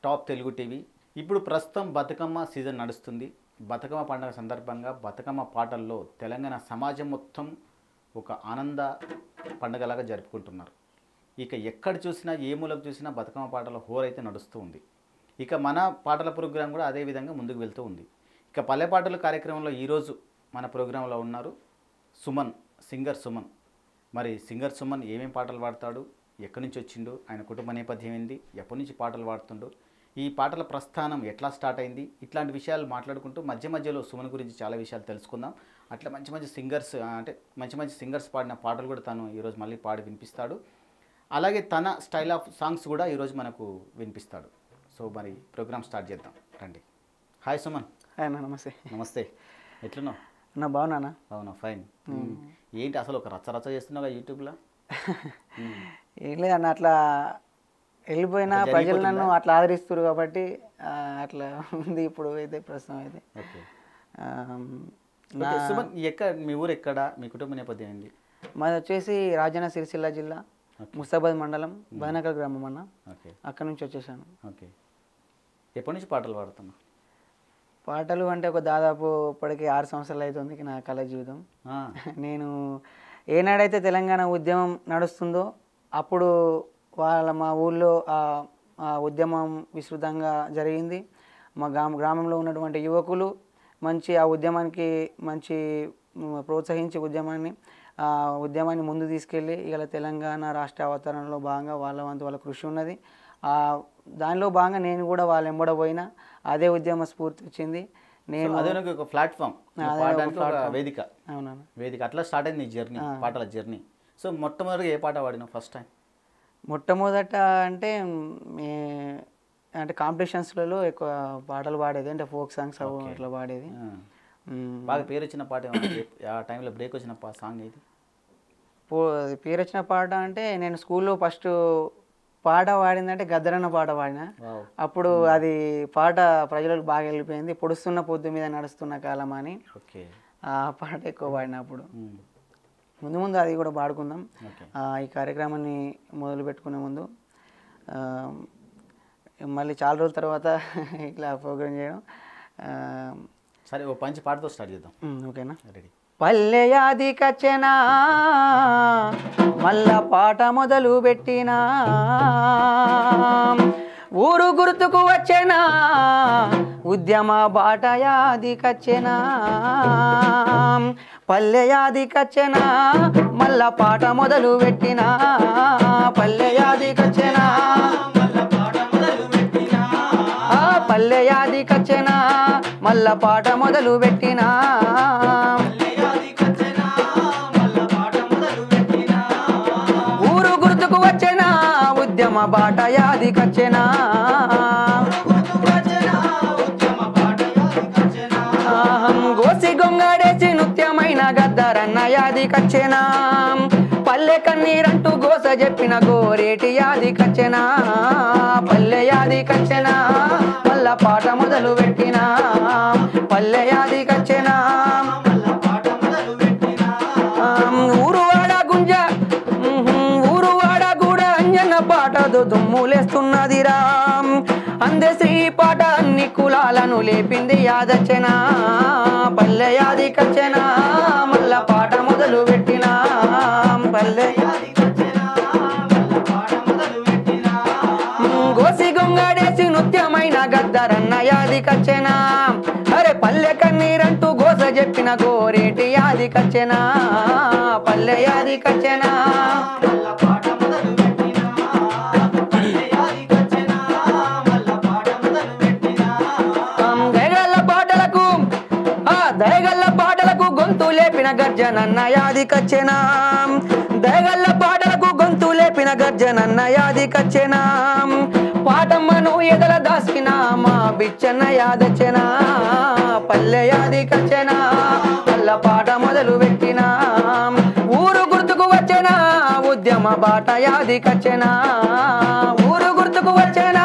Top Telugu TV ఇప్పుడు ప్రస్తుతం Bathukamma season నడుస్తుంది బతుకమ్మ పండుగ సందర్భంగా బతుకమ్మ పాటల్లో తెలంగాణ సమాజం మొత్తం ఒక ఆనంద పండుగలాగా జరుపుకుంటున్నారు ఇక ఎక్కడ చూసినా ఏ మూలకు చూసినా బతుకమ్మ పాటల హోర్ అయితే నడుస్తూ ఉంది ఇక మన పాటల ప్రోగ్రాం కూడా అదే విధంగా ముందుకు వెళ్తూ ఉంది ఇక పల్లె పాటల కార్యక్రమంలో ఈరోజు మన ప్రోగ్రాంలో ఉన్నారు సుమన్ సింగర్ సుమన్ మరి సింగర్ సుమన్ ఏమేం పాటలు పాడతాడు ఎక్కడి నుంచి వచ్చిండు ఆయన కుటుంబ నేపథ్యం ఏంది ఎప్పటి నుంచి పాటలు పాడుతుండు ఈ పాటల ప్రస్థానం ఎట్లా స్టార్ట్ అయింది ఇట్లాంటి విషయాలు మాట్లాడుకుంటూ మధ్య మధ్యలో సుమన్ గురించి చాలా విషయాలు తెలుసుకుందాం అట్లా మంచి మంచి సింగర్స్ అంటే మంచి మంచి సింగర్స్ పాడిన పాటలు కూడా తను ఈరోజు మళ్ళీ పాడి వినిపిస్తాడు అలాగే తన స్టైల్ ఆఫ్ సాంగ్స్ కూడా ఈరోజు మనకు వినిపిస్తాడు సో మరి ప్రోగ్రామ్ స్టార్ట్ చేద్దాం రండి హాయ్ సుమన్ హాయ్ అన్న నమస్తే నమస్తే ఎట్లున్నావు నా బాగున్నానా అవునా ఫైన్ ఏంటి అసలు ఒక రచ్చ రచ్చ చేస్తున్నావు యూట్యూబ్లో ఏం లేదన్న అట్లా వెళ్ళిపోయినా అట్లా ప్రజలు జరిగిపోతుందా? నన్ను అట్లా ఆదరిస్తారు కాబట్టి ఆ, అట్లా ఉంది ఇప్పుడు అయితే ప్రస్తుతం అయితే ఓకే ఆ, నా ఓకే, సుమన్ ఎక్కడ మీ ఊరు ఎక్కడ మీ కుటుంబ నేపథ్యం ఏంది మాది వచ్చేసి రాజన్న సిరిసిల్ల జిల్లా ముస్తాబాద్ మండలం బదనకల్ గ్రామం అన్న ఓకే అక్కడ నుంచి వచ్చేసాను ఓకే ఎప్పటి నుంచి పాటలు పాడుతున్నావు పాటలు అంటే ఒక దాదాపు ఇప్పటికి ఆరు సంవత్సరాలు అవుతుంది నా కళ జీవితం ఆ, నేను ఏనాడైతే తెలంగాణ ఉద్యమం నడుస్తుందో అప్పుడు వాళ్ళ మా ఊళ్ళో ఆ ఆ ఉద్యమం విస్తృతంగా జరిగింది మా గ్రామ గ్రామంలో ఉన్నటువంటి యువకులు మంచి ఆ ఉద్యమానికి మంచి మ్, ప్రోత్సహించి ఉద్యమాన్ని ఆ ఉద్యమాన్ని ముందు తీసుకెళ్ళి ఇలా తెలంగాణ రాష్ట్ర అవతరణలో భాగంగా వాళ్ళ వంతు వాళ్ళ కృషి ఉన్నది ఆ దానిలో భాగంగా నేను కూడా వాళ్ళ ఎంబడ పోయినా అదే ఉద్యమ స్ఫూర్తి వచ్చింది నేను సో అదే నాకు ఒక ప్లాట్ఫామ్ అదే ఒక పాడడానికి ఒక platform. వేదిక అవునన్నా వేదిక అట్లా స్టార్ట్ అయింది నీ జర్నీ పాటల జర్నీ సో మొట్టమొదటిగా ఏ పాట పాడినావు ఫస్ట్ టైం మొట్టమొదట అంటే మే- అంటే కాంపిటీషన్స్లలో ఎక్కువ పాటలు పాడేది అంటే ఫోక్ సాంగ్స్ అవి అట్లా పాడేది మ్, బాగా పేరు వచ్చిన పాట ఏమన్నా? ఆ టైంలో బ్రేక్ వచ్చిన పా సాంగ్ ఏది పో- పేరు వచ్చిన పాట అంటే నేను స్కూల్లో ఫస్ట్ పాట పాడిందంటే గద్దరన్న పాట పాడిన వావ్ అప్పుడు అది పాట ప్రజలకు బాగా వెళ్ళిపోయింది పొడుస్తున్న పొద్దు మీద నడుస్తున్న కాలం అని ఓకే ఆ పాట ఎక్కువ పాడిన అప్పుడు మ్, ముందు ముందు అది కూడా పాడుకుందాం ఓకే ఆ, ఈ కార్యక్రమాన్ని మొదలు పెట్టుకునే ముందు ఆ, మళ్ళీ చాలా రోజుల తర్వాత ఇట్లా ప్రోగ్రామ్ చేయడం ఆ, సరే ఓ పంచి పాటతో స్టార్ట్ చేద్దాం ఉమ్, ఓకేనా రెడీ పల్లె యాది కచ్చెనా మళ్ళా పాట మొదలు పెట్టినా ఊరు గుర్తుకు వచ్చేనా ఉద్యమ బాట యాది కచ్చెనా పల్లె యాది కచ్చెనా మళ్ళా పాట మొదలు పెట్టినా పల్లె యాది కచ్చెనా ఆ పల్లె యాది కచ్చెనా మళ్ళా పాట మొదలు పెట్టినా ఊరు గుర్తుకు వచ్చేనా ఉద్యమ బాట యాది కచ్చెనా ఆహం గోసి గొంగడేసి నృత్యమైన గద్దరన్న యాది కచ్చెనా పల్లె కన్నీరంటూ గోస చెప్పిన గోరేటి యాది కచ్చెనా పల్లె యాది కచ్చెనా మల్ల పాట మొదలు పెట్టినా పల్లె యాది కచ్చెనా ఆం, ఊరువాడ గుంజ ఉహుం, ఊరువాడ గూడ అంజన్న పాటదు దుమ్ములేస్తున్నది రామ్ అందే శ్రీ పాట అన్ని కులాలను లేపింది యాదచ్చనా పల్లె యాది కచ్చనా మల్ల పాట మొదలు పెట్టినా పల్లె ఉమ్, గోసి గొంగడేసి నృత్యమైన గద్దరన్న యాది కచ్చెనా అరే పల్లె కన్నీరంటూ గోస చెప్పిన గోరేటి యాది కచ్చెనా పల్లె యాది కచ్చెనా ఆమ్, దయగల్ల పాటలకు ఆ దయగల్ల పాటలకు గొంతు లేపిన గర్జనన్న యాది కచ్చెనా దయగల్ల పాటలకు గొంతు లేపిన గర్జనన్న యాది కచ్చెనా పాటమ్మను ఎదల దాసిన మా బిచ్చన్న యాదచ్చెనా పల్లె యాది కచ్చెనా పల్ల పాట మొదలు పెట్టినా ఊరు గుర్తుకు వచ్చేనా ఉద్యమ బాట యాది కచ్చెనా ఊరు గుర్తుకు వచ్చేనా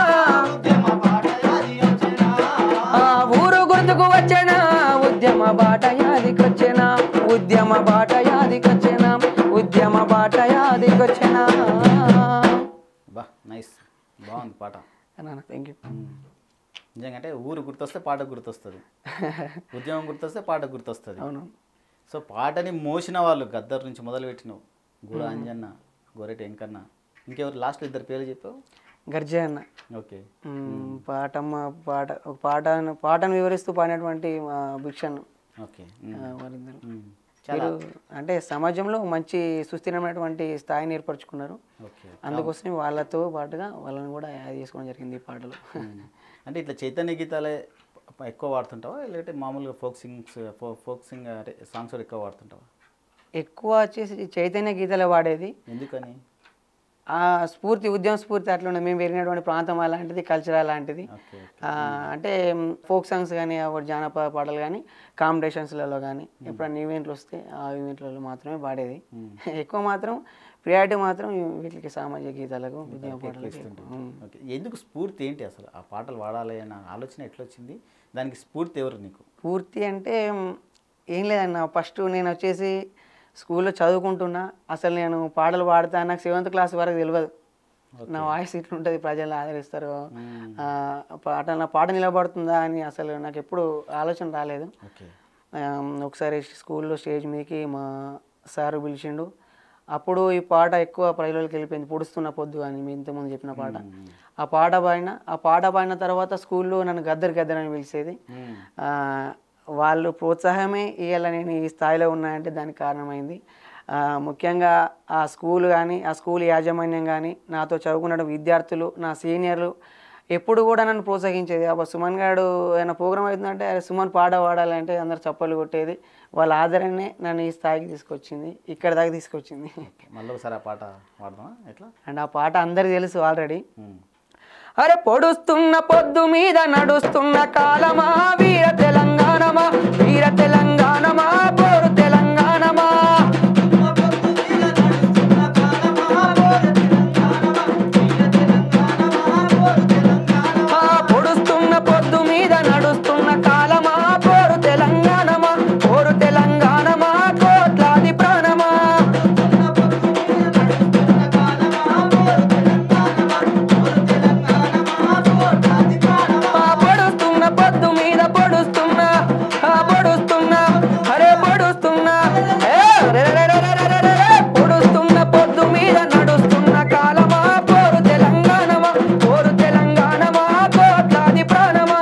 ఆ ఊరు గుర్తుకు వచ్చేనా ఉద్యమ బాట యాదికొచ్చెనా ఉద్యమ బాట యాదికొచ్చెనా ఉద్యమ బాట యాదికొచ్చెనా బా నైస్ బాగుంది పాట అన్న థ్యాంక్ యూ ఉమ్. నిజంగా అంటే ఊరు గుర్తొస్తే పాట గుర్తొస్తుంది ఉద్యమం గుర్తొస్తే పాట గుర్తొస్తుంది అవును సో పాటని మోసిన వాళ్ళు గద్దర్ నుంచి మొదలు పెట్టినావు గూడ అంజన్న గోరెటి వెంకన్న ఇంకెవరు లాస్ట్ ఇద్దరు పేర్లు చెప్పావు గర్జే అన్న ఓకే మ్మ్, పాటమ్మ పాట ఒక పాటను పాటను వివరిస్తూ పాడినటువంటి మా భిక్షను ఓకే ఆ, వారిద్దరు ఉమ్. చాలా వీరు అంటే సమాజంలో మంచి సుస్థిరమైనటువంటి స్థాయిని ఏర్పరచుకున్నారు ఓకే అందుకోసం వాళ్ళతో పాటుగా వాళ్ళని కూడా యాడ్ చేసుకోవడం జరిగింది ఈ పాటలు ఉమ్. అంటే ఇట్లా చైతన్య గీతాలే ఎక్కువ వాడుతుంటావా లేదంటే మామూలుగా ఫోక్ సింగ్స్ ఫోక్ సింగ్ అంటే సాంగ్స్ కూడా ఎక్కువ వాడుతుంటావా ఎక్కువ వచ్చేసి చైతన్య గీతలే వాడేది ఎందుకని ఆ స్ఫూర్తి ఉద్యమ స్ఫూర్తి అట్లా ఉండదు మేము పెరిగినటువంటి ప్రాంతం అలాంటిది కల్చర్ అలాంటిది ఓకే ఆ, అంటే ఫోక్ సాంగ్స్ కానీ జానపద పాటలు కానీ కాంపిటీషన్స్లలో కానీ ఎప్పుడన్నా ఈవెంట్లు వస్తే ఆ ఈవెంట్లలో మాత్రమే పాడేది ఎక్కువ మాత్రం ప్రియారిటీ మాత్రం వీటికి సామాజిక గీతాలకు ఉద్యమ పాటలకు ఎక్కువ. ఉమ్. ఓకే ఎందుకు స్ఫూర్తి ఏంటి అసలు ఆ పాటలు వాడాలి అన్న ఆలోచన ఎట్లా వచ్చింది దానికి స్ఫూర్తి ఎవరు నీకు పూర్తి అంటే మ్, ఏం లేదన్న ఫస్ట్ నేను వచ్చేసి స్కూల్లో చదువుకుంటున్నా అసలు నేను పాటలు పాడతా నాకు సెవెంత్ క్లాస్ వరకు తెలియదు నా వాయిస్ ఇట్లుంటుంది ప్రజలు ఆదరిస్తారు మ్మ్. ఆ, పాట నా పాట నిలబడుతుందా అని అసలు నాకు ఎప్పుడు ఆలోచన రాలేదు ఓకే ఆ, ఒకసారి స్కూల్లో స్టేజ్ మీదకి మా సారు పిలిచిండు అప్పుడు ఈ పాట ఎక్కువ ప్రజలకు వెళ్ళిపోయింది పొడుస్తున్న పొద్దు అని మీ ఇంతకుముందు చెప్పిన పాట ఆ పాట పాడిన ఆ పాట పాడిన తర్వాత స్కూల్లో నన్ను గద్దర్ గద్దర్ అని పిలిచేది మ్మ్. ఆ, వాళ్ళు ప్రోత్సాహమే ఇవాళ నేను ఈ స్థాయిలో ఉన్నాయంటే దానికి కారణమైంది ఆ, ముఖ్యంగా ఆ స్కూల్ కానీ ఆ స్కూల్ యాజమాన్యం కానీ నాతో చదువుకున్న విద్యార్థులు నా సీనియర్లు ఎప్పుడు కూడా నన్ను ప్రోత్సహించేది అబ్బా సుమన్ గారు ఏమైనా ప్రోగ్రామ్ అవుతుందంటే అరే సుమన్ పాట పాడాలంటే అందరు చప్పలు కొట్టేది వాళ్ళ ఆదరణే నన్ను ఈ స్థాయికి తీసుకొచ్చింది ఇక్కడ దాకా తీసుకొచ్చింది మళ్ళీ ఒకసారి ఆ పాట వాడదామా ఎట్లా అండ్ ఆ పాట అందరికి తెలుసు ఆల్రెడీ మ్మ్. అరే పొడుస్తున్న పొద్దు మీద నడుస్తున్న కాలమా వీర తెలంగాణమా వీర తెలంగాణమా పోరు తెలంగాణమా ఆ పొడుస్తున్న పొద్దు మీద నడుస్తున్న కాలమా పోరు తెలంగాణమా పోరు తెలంగాణమా కోట్లాది ప్రాణమా ఆ పొడుస్తున్న పొద్దు మీద పొడుస్తున్న ఆ పొడుస్తున్న అరే పొడుస్తున్న ఏ, రే, రే, రే, రే, రే, రే, రే, పొడుస్తున్న పొద్దు మీద నడుస్తున్న కాలమా పోరు తెలంగాణమా పోరు తెలంగాణమా కోట్లాది ప్రాణమా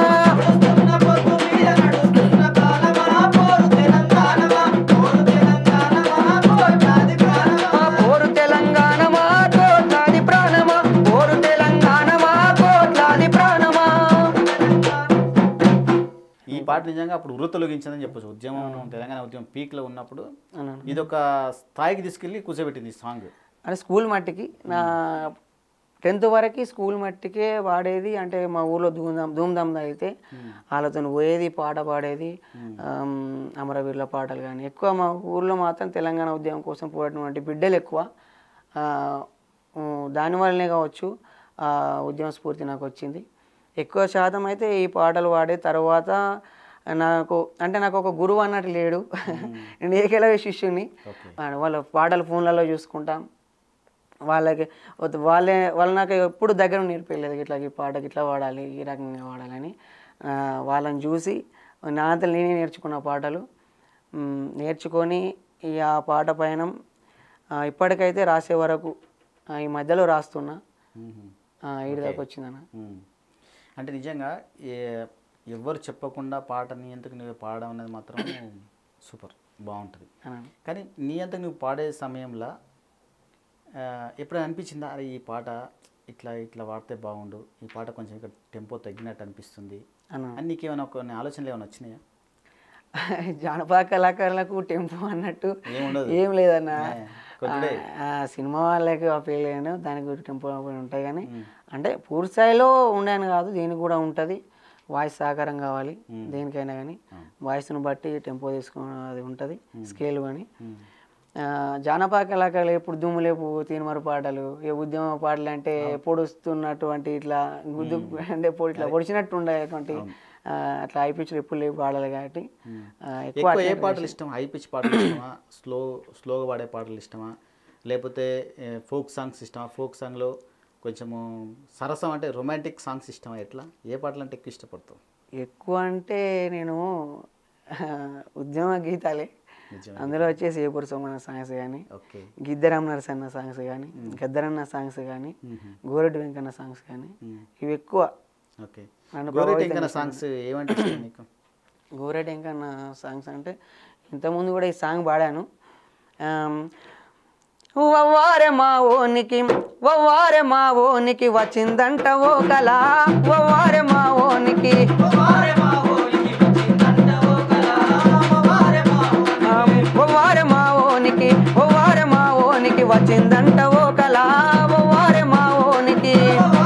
ఆ పోరు తెలంగాణమా కోట్లాది ప్రాణమా పోరు తెలంగాణమా కోట్లాది ప్రాణమా ఈ పాట నిజంగా అప్పుడు వృత్తి తొలగించిందని చెప్పొచ్చు ఉద్యమం తెలంగాణ ఉద్యమం పీక్లో ఉన్నప్పుడు అన్నాను. ఇది ఒక స్థాయికి తీసుకెళ్ళి కూర్చోబెట్టింది ఈ సాంగ్ అంటే స్కూల్ మట్టికి నా టెన్త్ వరకు స్కూల్ మట్టికే వాడేది అంటే మా ఊర్లో ధూమ్ధామ్ ధూమ్ధామ్ అయితే వాళ్ళతో పోయేది పాట పాడేది ఆమ్, అమరవీరుల పాటలు కానీ ఎక్కువ మా ఊర్లో మాత్రం తెలంగాణ ఉద్యమం కోసం పోయినటువంటి బిడ్డలు ఎక్కువ ఆ, ఉమ్, దానివల్లనే కావచ్చు ఆ ఉద్యమ స్ఫూర్తి నాకు వచ్చింది ఎక్కువ శాతం అయితే ఈ పాటలు పాడే తర్వాత నాకు అంటే నాకు ఒక గురువు అన్నట్టు లేడు నేను ఏకలవ్య శిష్యుని ఓకే ఆ, వాళ్ళ పాటలు ఫోన్లలో చూసుకుంటాం వాళ్ళకి వద్దు- వాళ్ళే వాళ్ళు నాకు ఎప్పుడు దగ్గర నేర్పించలేదు ఇట్లా ఈ పాటకి ఇట్లా వాడాలి ఈ రకంగా వాడాలని ఆ, వాళ్ళని చూసి నా అంతలో నేనే నేర్చుకున్న పాటలు మ్, నేర్చుకొని ఈ ఆ పాట పైన ఆ, ఇప్పటికైతే రాసే వరకు ఆ, ఈ మధ్యలో రాస్తున్నా మ్మ్. ఆ, ఈడి దాకా వచ్చిందన్న మ్మ్. అంటే నిజంగా ఏ ఎవరు చెప్పకుండా పాటని ఎంతకు నువ్వు పాడడం అనేది మాత్రం సూపర్ బాగుంటుంది అన్నాను. కానీ నీ అంతకు నువ్వు పాడే సమయంలో ఆ, ఎప్పుడైనా అనిపించిందా అరే ఈ పాట ఇట్లా ఇట్లా వాడితే బాగుండు ఈ పాట కొంచెం ఇక్కడ టెంపో తగ్గినట్టు అనిపిస్తుంది అన్నాను. అని నీకేమైనా కొన్ని ఆలోచనలు ఏమైనా వచ్చినాయా జానపద కళాకారులకు టెంపో అన్నట్టు ఏముండదు. ఏం లేదన్న ఏ, కొద్దిలే. ఆ, ఆ సినిమా వాళ్ళకి అప్పలేను దానికి కూడా టెంపో అవి ఉంటాయి కానీ అంటే పూర్తి స్థాయిలో ఉండని కాదు దీనికి కూడా ఉంటుంది వాయిస్ సహకారం కావాలి దేనికైనా కానీ వాయిస్ను బట్టి టెంపో తీసుకుని అది ఉంటుంది స్కేల్ కానీ మ్మ్. ఆ, జానపద కళాకారులు ఎప్పుడు దుమ్ములేపు తీన్మరు పాటలు ఏ ఉద్యమ పాటలు అంటే పొడుస్తున్నటువంటి ఇట్లా గుద్దు అంటే పొడి ఇట్లా పొడిచినట్టు ఉండేటువంటి ఆ, అట్లా ఐపిచ్చులు ఎప్పుడు లేవు పాడాలి కాబట్టి ఆ, ఎక్కువ ఎక్కువ ఏ అట్లనే పాటలు ఇష్టం హై పిచ్ పాటలు ఇష్టమా స్లో స్లోగా పాడే పాటలు ఇష్టమా లేకపోతే ఫోక్ సాంగ్స్ ఇష్టమా ఫోక్ సాంగ్లో కొంచెము సరసం అంటే రొమాంటిక్ సాంగ్స్ ఇష్టమా ఎట్లా ఏ పాటలు అంటే ఎక్కువ ఇష్టపడతావు ఎక్కువ అంటే నేను ఉద్యమ గీతాలే నిజమే అందులో వచ్చేసి ఏపూరు సోమన్న సాంగ్స్ కానీ ఓకే గిద్దరామ్ నరసన్న సాంగ్స్ కానీ గద్దరన్న సాంగ్స్ కానీ గోరెడ్డి వెంకన్న సాంగ్స్ కానీ ఇవి ఎక్కువ ఓకే నన్ను గోరెట్ ఇంకా సాంగ్స్ ఏమంటే ఇష్టం నీకు గోరెడ్డి వెంకన్న సాంగ్స్ అంటే ఇంతకుముందు కూడా ఈ సాంగ్ పాడాను ఆమ్, వవ్వారె మా ఓనికి వవ్వారె మా ఓనికి వచ్చిందంట ఓ కళ వవ్వారె మా ఓనికి ఆమ్, వవ్వారె మా ఓనికి వవ్వారె మా ఓనికి వచ్చిందంట ఓ కళ వవ్వారె మా ఓనికి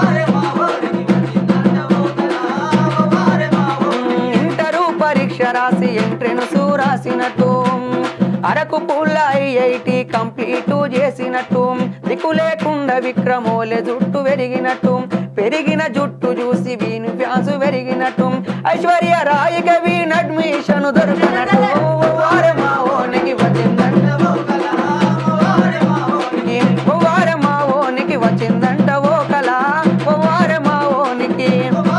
ఇంటరు పరీక్ష రాసి ఎంట్రెన్స్ రాసినట్టు అరకు పుల్ల ఐఐటి కంప్లీట్ చేసినట్టు దిక్కు లేకుండా విక్రమోలే జుట్టు పెరిగినట్టు పెరిగిన జుట్టు చూసి వీని ఫ్యాన్స్ పెరిగినట్టు ఐశ్వర్య రాయిక వీని అడ్మిషన్ దొరికినట్టు వారే మా ఓనికి వచ్చిందంట వారే మా ఓనికి వచ్చిందంట ఓ కళ వారే మా ఓనికి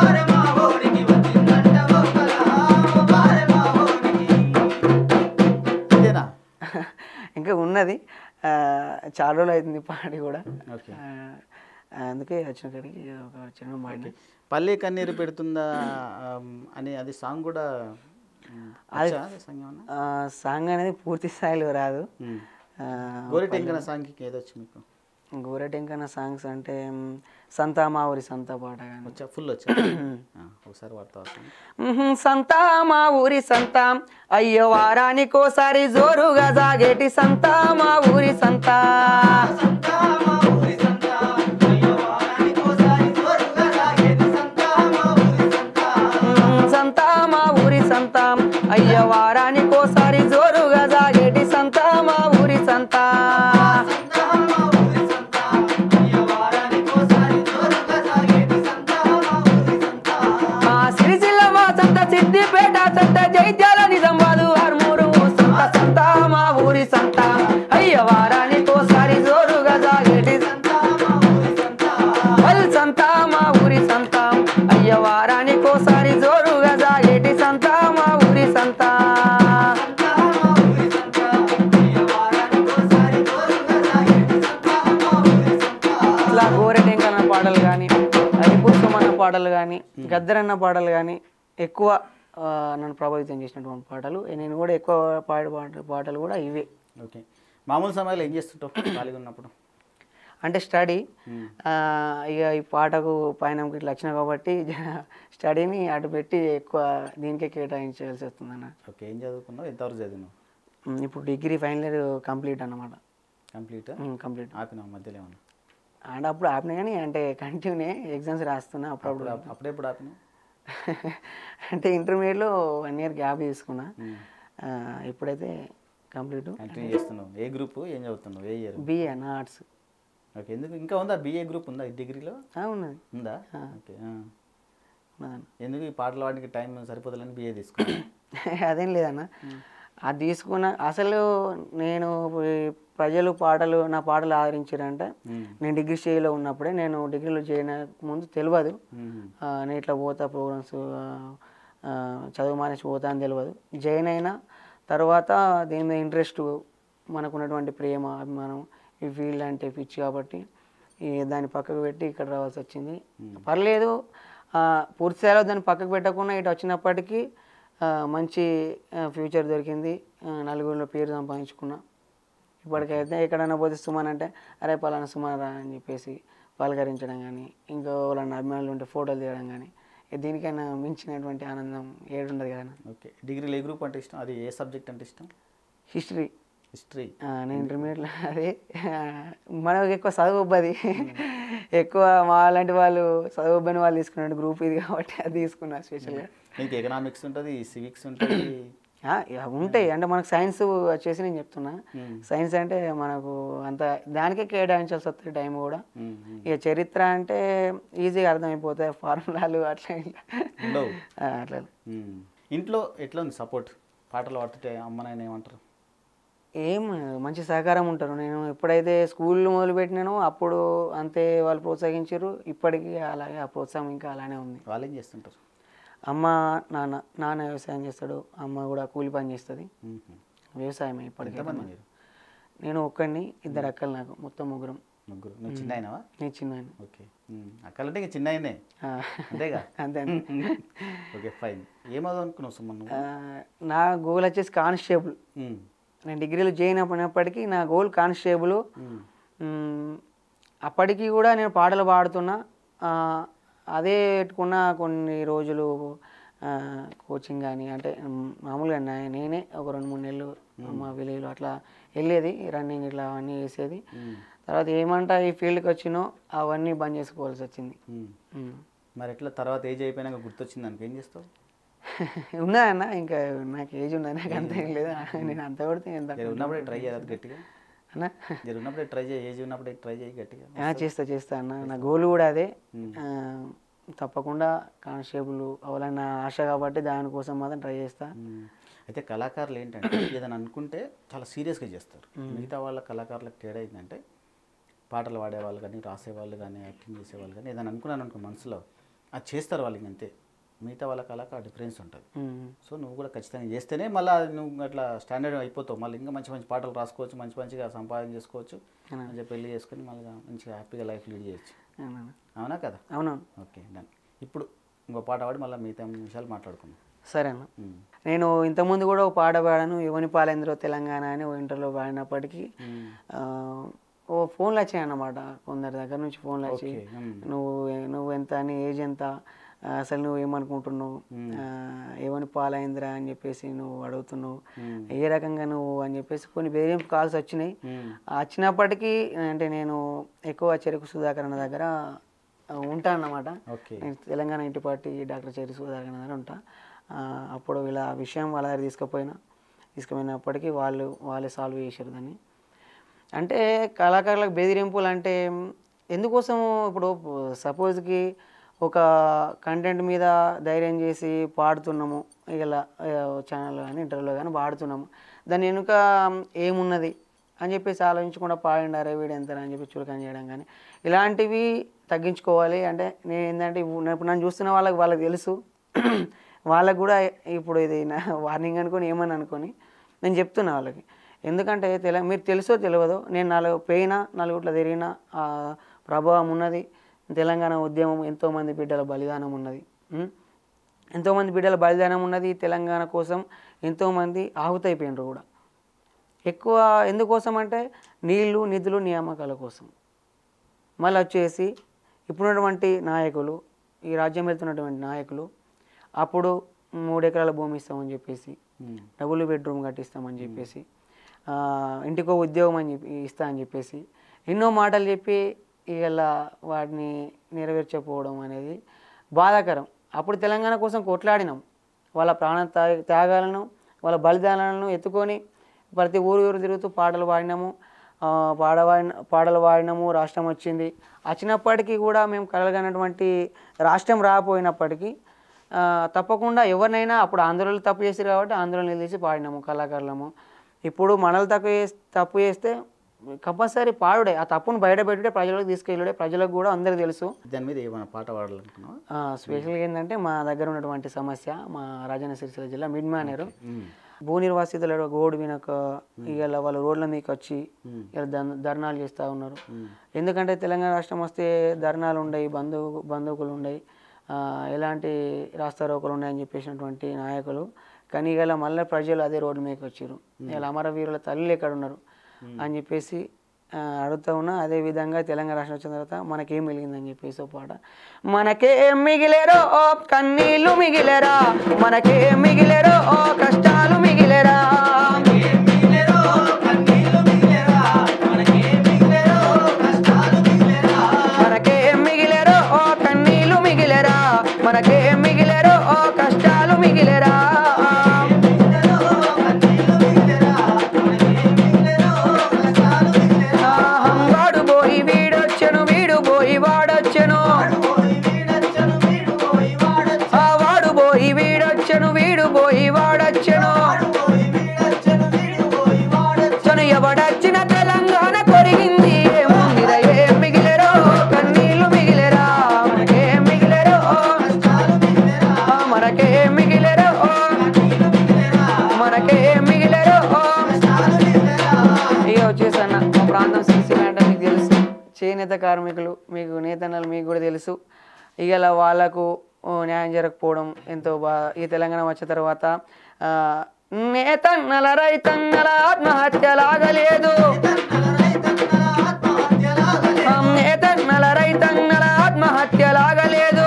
ఇదేనా ఇంకా ఉన్నది ఆ, చాలా రోజులు అవుతుంది పాడి కూడా ఓకే ఆ, అందుకే వచ్చిన కాడికి ఒక చిన్న పాడిన పల్లె కన్నీరు పెడుతుందా ఆమ్, అని అది సాంగ్ కూడా ఉమ్, వచ్చా అది సాంగ్ ఏమన్నా ఆ, సాంగ్ అనేది పూర్తి స్థాయిలో రాదు ఉమ్. ఆ, గోరెట్ ఇంకా సాంగ్కి ఏదొచ్చు మీకు గోరటెంకన్న సాంగ్స్ అంటే మ్, సంతా మా ఊరి సంత పాట కానీ వచ్చా ఫుల్ వచ్చా ఆ, ఒకసారి వాడతా వస్తాను మ్మ్, సంత మా ఊరి సంత అయ్యో వారానికోసారి జోరుగా సాగేటి సంత మా ఊరి సంత మ్మ్, సంత మా ఊరి సంత అయ్యో వారానికోసారి జోరుగా సాగేటి సంత మా ఊరి సంత ఆ సిరిసిల్ల మా సంత సిద్దిపేట సంత జైత్యాల నిజామాబాదు ఆర్మూరు సంత సంత మా ఊరి సంత అయ్య వారానికోసారి జోరుగా సాగేటి వల్ సంత మా ఊరి సంత అయ్య వారానికోసారి జోరుగా సాగేటి సంత మా ఊరి సంత ఇట్లా గోరెటెంకన్న పాటలు కానీ హరిపుష్పమన్న పాటలు కానీ గద్దరన్న పాటలు కానీ ఎక్కువ ఆ, నన్ను ప్రభావితం చేసినటువంటి పాటలు నేను కూడా ఎక్కువ పాడే పాట పాటలు కూడా ఇవే ఓకే మామూలు సమయంలో ఏం చేస్తుంటావు ఖాళీగా ఉన్నప్పుడు అంటే స్టడీ ఉమ్. ఇక ఈ పాటకు పైన ఇట్లా వచ్చిన కాబట్టి స్టడీని అటు పెట్టి ఎక్కువ దీనికే కేటాయించాల్సి వస్తుంది అన్న ఓకే ఏం చదువుకున్నావు ఎంతవరకు చదివినావు ఉమ్, ఇప్పుడు డిగ్రీ ఫైనల్ ఇయర్ కంప్లీట్ అన్నమాట కంప్లీట్ కంప్లీట్ ఆపినావు మధ్యలో ఏమన్నా అంటే అప్పుడు ఆపిన కానీ అంటే కంటిన్యూనే ఎగ్జామ్స్ రాస్తున్నా అప్పుడప్పుడు అప్పుడు అప్పుడెప్పుడు ఆపినావు అంటే ఇంటర్మీడియట్లో వన్ ఇయర్ గ్యాప్ తీసుకున్నా ఉమ్. ఆ, ఇప్పుడైతే కంప్లీట్ కంటిన్యూ చేస్తున్నావు ఏ గ్రూప్ ఏం చదువుతున్నావు ఏ ఇయర్ బిఏ నా ఆర్ట్స్ ఓకే ఎందుకు ఇంకా ఉందా బిఏ గ్రూప్ ఉందా ఈ డిగ్రీలో ఉన్నది ఉందా ఓకే ఆ. ఉన్నదన్న ఎందుకు ఈ పాటలు వాడికి టైం సరిపోతుందని బిఏ తీసుకున్నా అదేం లేదన్న అది తీసుకున్న అసలు నేను ఈ ప్రజలు పాటలు నా పాటలు ఆదరించారంటే నేను డిగ్రీ స్టేజ్లో ఉన్నప్పుడే నేను డిగ్రీలో చేయన ముందు తెలియదు ఆ, నేను ఇట్లా పోతా ప్రోగ్రామ్స్ చదువు మానేసి పోతా అని తెలియదు జాయిన్ అయినా తర్వాత దీని మీద ఇంట్రెస్ట్ మనకు ఉన్నటువంటి ప్రేమ అభిమానం ఈ ఫీల్డ్ అంటే పిచ్చి కాబట్టి ఈ దాన్ని పక్కకు పెట్టి ఇక్కడ రావాల్సి వచ్చింది పర్లేదు ఆ, పూర్తి స్థాయిలో దాన్ని పక్కకు పెట్టకుండా ఇటు వచ్చినప్పటికీ ఆ, మంచి ఫ్యూచర్ దొరికింది ఆ, నలుగురిలో పేరు సంపాదించుకున్నా ఇప్పటికైతే ఎక్కడైనా పోతే సుమన్ అంటే అరే పలానా సుమన్ రా అని చెప్పేసి పలకరించడం కానీ ఇంకా వాళ్ళని అభిమానులు ఉంటే ఫోటోలు తీయడం కానీ దీనికైనా మించినటువంటి ఆనందం ఏడుండదు కదా ఓకే డిగ్రీలో ఏ గ్రూప్ అంటే ఇష్టం అది ఏ సబ్జెక్ట్ అంటే ఇష్టం హిస్టరీ హిస్టరీ నేను ఇంటర్మీడియట్లో అదే మనకు ఎక్కువ చదువుబ్బది ఎక్కువ మా లాంటి వాళ్ళు చదువుబ్బని వాళ్ళు తీసుకున్న గ్రూప్ ఇది కాబట్టి అది తీసుకున్నా స్పెషల్గా నీకు ఎకనామిక్స్ ఉంటుంది సివిక్స్ ఉంటుంది ఆ, ఇక ఉంటాయి అంటే మనకు సైన్స్ వచ్చేసి నేను చెప్తున్నా మ్మ్. సైన్స్ అంటే మనకు అంత దానికే కేటాయించాల్సి వస్తుంది టైం కూడా మ్మ్, మ్మ్. ఇక చరిత్ర అంటే ఈజీగా అర్థమైపోతాయి ఫార్ములాలు అట్లా ఇట్లా ఉండవు ఆ, అట్లా మ్మ్. ఇంట్లో ఎట్లా ఉంది సపోర్ట్ పాటలు పాడుతుంటే అమ్మ నాయన ఏమంటారు ఏం మంచి సహకారం ఉంటారు నేను ఎప్పుడైతే స్కూల్ మొదలుపెట్టినానో అప్పుడు అంతే వాళ్ళు ప్రోత్సహించారు ఇప్పటికీ అలాగే ఆ ప్రోత్సాహం ఇంకా అలానే ఉంది వాళ్ళు ఏం చేస్తుంటారు అమ్మ నాన్న నాన్న వ్యవసాయం చేస్తాడు అమ్మ కూడా కూలి పని చేస్తుంది మ్మ్. వ్యవసాయమే ఇప్పటికీ ఎంతమంది మీరు నేను ఒక్కడిని ఇద్దరు అక్కలు నాకు మొత్తం ముగ్గురం ముగ్గురు నువ్వు చిన్న అయినావా నేను చిన్న ఓకే మ్మ్. అక్కలంటే ఇంకా చిన్న అయినే అంతేగా అంతే ఓకే ఫైన్ ఏమవుదాం అనుకున్నావు సుమన్ నువ్వు? ఆ, నా గోల్ వచ్చేసి కానిస్టేబుల్ మ్మ్. నేను డిగ్రీలో జాయిన్ అయినప్పటికీ నా గోల్ కానిస్టేబుల్ మ్మ్. మ్మ్. అప్పటికి కూడా నేను పాటలు పాడుతున్నా ఆ, అదే పెట్టుకున్న కొన్ని రోజులు ఆ, కోచింగ్ కానీ అంటే మ్, మామూలుగా నా- నేనే ఒక రెండు మూడు నెలలు మా విలేజ్లో అట్లా వెళ్ళేది రన్నింగ్ ఇట్లా అవన్నీ చేసేది మ్మ్. తర్వాత ఏమంటా ఈ ఫీల్డ్కి వచ్చినో అవన్నీ బంద్ చేసుకోవాల్సి వచ్చింది మ్మ్. మ్మ్. మరి ఎట్లా తర్వాత ఏజ్ అయిపోయినాక గుర్తొచ్చింది దానికి ఏం చేస్తావు ఉన్నాయన్న ఇంకా నాకు ఏజ్ ఉన్నది నాకు అంత ఏం లేదు నేను అంత కొడితే ఎంత జర ఉన్నప్పుడే ట్రై చేయదు గట్టిగా అన్న జర ఉన్నప్పుడే ట్రై చేయి ఏజ్ ఉన్నప్పుడే ట్రై చేయి గట్టిగా ఆ, చేస్తా చేస్తా అన్న నా గోల్ కూడా అదే మ్మ్. ఆ, తప్పకుండా కానిస్టేబుల్ అవ్వాలని నా ఆశ కాబట్టి దానికోసం మాత్రం ట్రై చేస్తా మ్మ్. అయితే కళాకారులు ఏంటంటే ఏదైనా అనుకుంటే చాలా సీరియస్గా చేస్తారు మిగతా వాళ్ళ కళాకారులకు తేడా ఏంటంటే పాటలు పాడేవాళ్ళు కానీ రాసేవాళ్ళు కానీ యాక్టింగ్ చేసేవాళ్ళు కానీ ఏదైనా అనుకున్నాను అనుకో మనసులో అది చేస్తారు వాళ్ళకి అంతే మిగతా వాళ్ళ కళకు ఆ డిఫరెన్స్ ఉంటుంది మ్మ్. సో నువ్వు కూడా ఖచ్చితంగా చేస్తేనే మళ్ళీ నువ్వు అట్లా స్టాండర్డ్ అయిపోతావు మళ్ళీ ఇంకా మంచి మంచి పాటలు రాసుకోవచ్చు మంచి మంచిగా సంపాదన చేసుకోవచ్చు మంచిగా పెళ్లి చేసుకొని మళ్ళీ మంచిగా హ్యాపీగా లైఫ్ లీడ్ చేయొచ్చు అవునన్న. అవునా కదా అవునవును ఓకే డన్ ఇప్పుడు ఇంకో పాట పాడి మళ్ళీ మిగతా విషయాలు మాట్లాడుకుందాం సరే అన్న మ్మ్. నేను ఇంతకుముందు కూడా ఒక పాట పాడాను యువని పాలేంద్రో తెలంగాణ అని ఓ ఇంటర్లో పాడినప్పటికీ మ్మ్. ఆ, ఓ ఫోన్లు వచ్చాయి అన్నమాట కొందరి దగ్గర నుంచి ఫోన్లు వచ్చి ఓకే మ్మ్. నువ్వు నువ్వు ఎంత నీ ఏజ్ ఎంత ఆ, అసలు నువ్వు ఏమనుకుంటున్నావు మ్మ్. ఆ, ఏమని పాలైందిరా అని చెప్పేసి నువ్వు అడుగుతున్నావు మ్మ్. ఏ రకంగా నువ్వు అని చెప్పేసి కొన్ని బెదిరింపు కాల్స్ వచ్చినాయి మ్మ్. ఆ వచ్చినప్పటికీ అంటే నేను ఎక్కువ చెరుకు సుధాకర్ అన్న దగ్గర ఆ, ఉంటా అన్నమాట ఓకే నేను తెలంగాణ ఇంటి పార్టీ డాక్టర్ చెరుకు సుధాకర్ అన్న దగ్గర ఉంటా ఆ, అప్పుడు ఇలా విషయం వాళ్ళ దగ్గర తీసుకుపోయినా తీసుకుపోయినప్పటికీ వాళ్ళు వాళ్ళే సాల్వ్ చేశారు దాన్ని అంటే కళాకారులకు బెదిరింపులు అంటే ఎందుకోసం ఇప్పుడు సపోజ్కి ఒక కంటెంట్ మీద ధైర్యం చేసి పాడుతున్నాము ఇలా ఛానల్లో కానీ ఇంటర్వ్యూలో కానీ పాడుతున్నాము దాని వెనుక ఏమున్నది అని చెప్పేసి ఆలోచించకుండా పాడిండారే వీడు ఎంత అని చెప్పి చులకన చేయడం కానీ ఇలాంటివి తగ్గించుకోవాలి అంటే నేను ఏంటంటే ఇప్పుడు ఇప్పుడు నన్ను చూస్తున్న వాళ్ళకి వాళ్ళకి తెలుసు వాళ్ళకు కూడా ఇప్పుడు ఇది నా వార్నింగ్ అనుకొని ఏమని అనుకొని నేను చెప్తున్నా వాళ్ళకి ఎందుకంటే తెల మీరు తెలుసో తెలియదో నేను నాలుగు పోయినా నలుగుట్ల తిరిగిన ఆ ప్రభావం ఉన్నది తెలంగాణ ఉద్యమం ఎంతోమంది బిడ్డల బలిదానం ఉన్నది ఉం? ఎంతోమంది బిడ్డల బలిదానం ఉన్నది తెలంగాణ కోసం ఎంతోమంది ఆహుతైపోయినారు కూడా ఎక్కువ ఎందుకోసం అంటే నీళ్లు నిధులు నియామకాల కోసం మళ్ళీ వచ్చేసి ఇప్పుడున్నటువంటి నాయకులు ఈ రాజ్యం వెళ్తున్నటువంటి నాయకులు అప్పుడు మూడు ఎకరాల భూమి ఇస్తామని చెప్పేసి మ్మ్. డబుల్ బెడ్రూమ్ కట్టిస్తామని చెప్పేసి ఆ, ఇంటికో ఉద్యోగం అని చెప్పి ఇస్తా అని చెప్పేసి ఎన్నో మాటలు చెప్పి ఇలా వాటిని నెరవేర్చకపోవడం అనేది బాధాకరం అప్పుడు తెలంగాణ కోసం కొట్లాడినాం వాళ్ళ ప్రాణ త్యాగ- త్యాగాలను వాళ్ళ బలిదానాలను ఎత్తుకొని ప్రతి ఊరు ఊరు తిరుగుతూ పాటలు పాడినాము ఆ, పాడవాడిన పాటలు పాడినాము రాష్ట్రం వచ్చింది వచ్చినప్పటికీ కూడా మేము కలగనటువంటి రాష్ట్రం రాకపోయినప్పటికీ ఆ, తప్పకుండా ఎవరినైనా అప్పుడు ఆంధ్రలో తప్పు చేశారు కాబట్టి ఆంధ్రలో నిలిచి పాడినాము కళాకారులము ఇప్పుడు మనలు తప్పు చేసి తప్పు చేస్తే కంపల్సరీ పాడుడే ఆ తప్పును బయట పెట్టుడే ప్రజలకు తీసుకెళ్ళుడే ప్రజలకు కూడా అందరికీ తెలుసు దాని మీద ఏమైనా పాట పాడాలనుకున్నావా ఆ, స్పెషల్గా ఏంటంటే మా దగ్గర ఉన్నటువంటి సమస్య మా రాజన్న సిరిసిల్ల జిల్లా మిడ్ మానేరు మ్మ్. భూ నిర్వాసితుల గోడు వినక ఇవాళ వాళ్ళు రోడ్ల మీకు వచ్చి మ్మ్. ఇలా ధర్న- ధర్నాలు చేస్తూ ఉన్నారు మ్మ్. ఎందుకంటే తెలంగాణ రాష్ట్రం వస్తే ధర్నాలు ఉండయి బంధు బంధువులు ఉండయి ఆ, ఎలాంటి రాస్తారోకలు ఉన్నాయని చెప్పేసినటువంటి నాయకులు కానీ ఇలా మళ్ళీ ప్రజలు అదే రోడ్డు మీదకి వచ్చారు ఇలా అమరవీరుల తల్లులు ఎక్కడ ఉన్నారు అని చెప్పేసి ఆ, అడుగుతా ఉన్నా అదే విధంగా తెలంగాణ రాష్ట్రం వచ్చిన తర్వాత మనకేం మిగిలిందని చెప్పేసి ఒక పాట మనకేం మిగిలేరో ఓ కన్నీళ్ళు మిగిలేరా మనకేం మిగిలేరో ఓ కష్టాలు మిగిలేరా మనకేం మిగిలేరో ఓ కన్నీళ్ళు మిగిలేరా మనకేం మిగిలేరో ఓ కష్టాలు మిగిలేరా వాడు పోయి వీడొచ్చెను వీడు పోయి వాడొచ్చెను ఆ వాడు పోయి వీడొచ్చెను వీడు పోయి వాడొచ్చెను చేనేత కార్మికులు మీకు నేతన్నలు మీకు కూడా తెలుసు ఇవాళ వాళ్ళకు ఓ, న్యాయం జరగకపోవడం ఎంతో బా ఈ తెలంగాణ వచ్చిన తర్వాత ఆ, నేతన్నల రైతన్నల ఆత్మహత్యలాగలేదు ఆ, నేతన్నల రైతన్నల ఆత్మహత్యలాగలేదు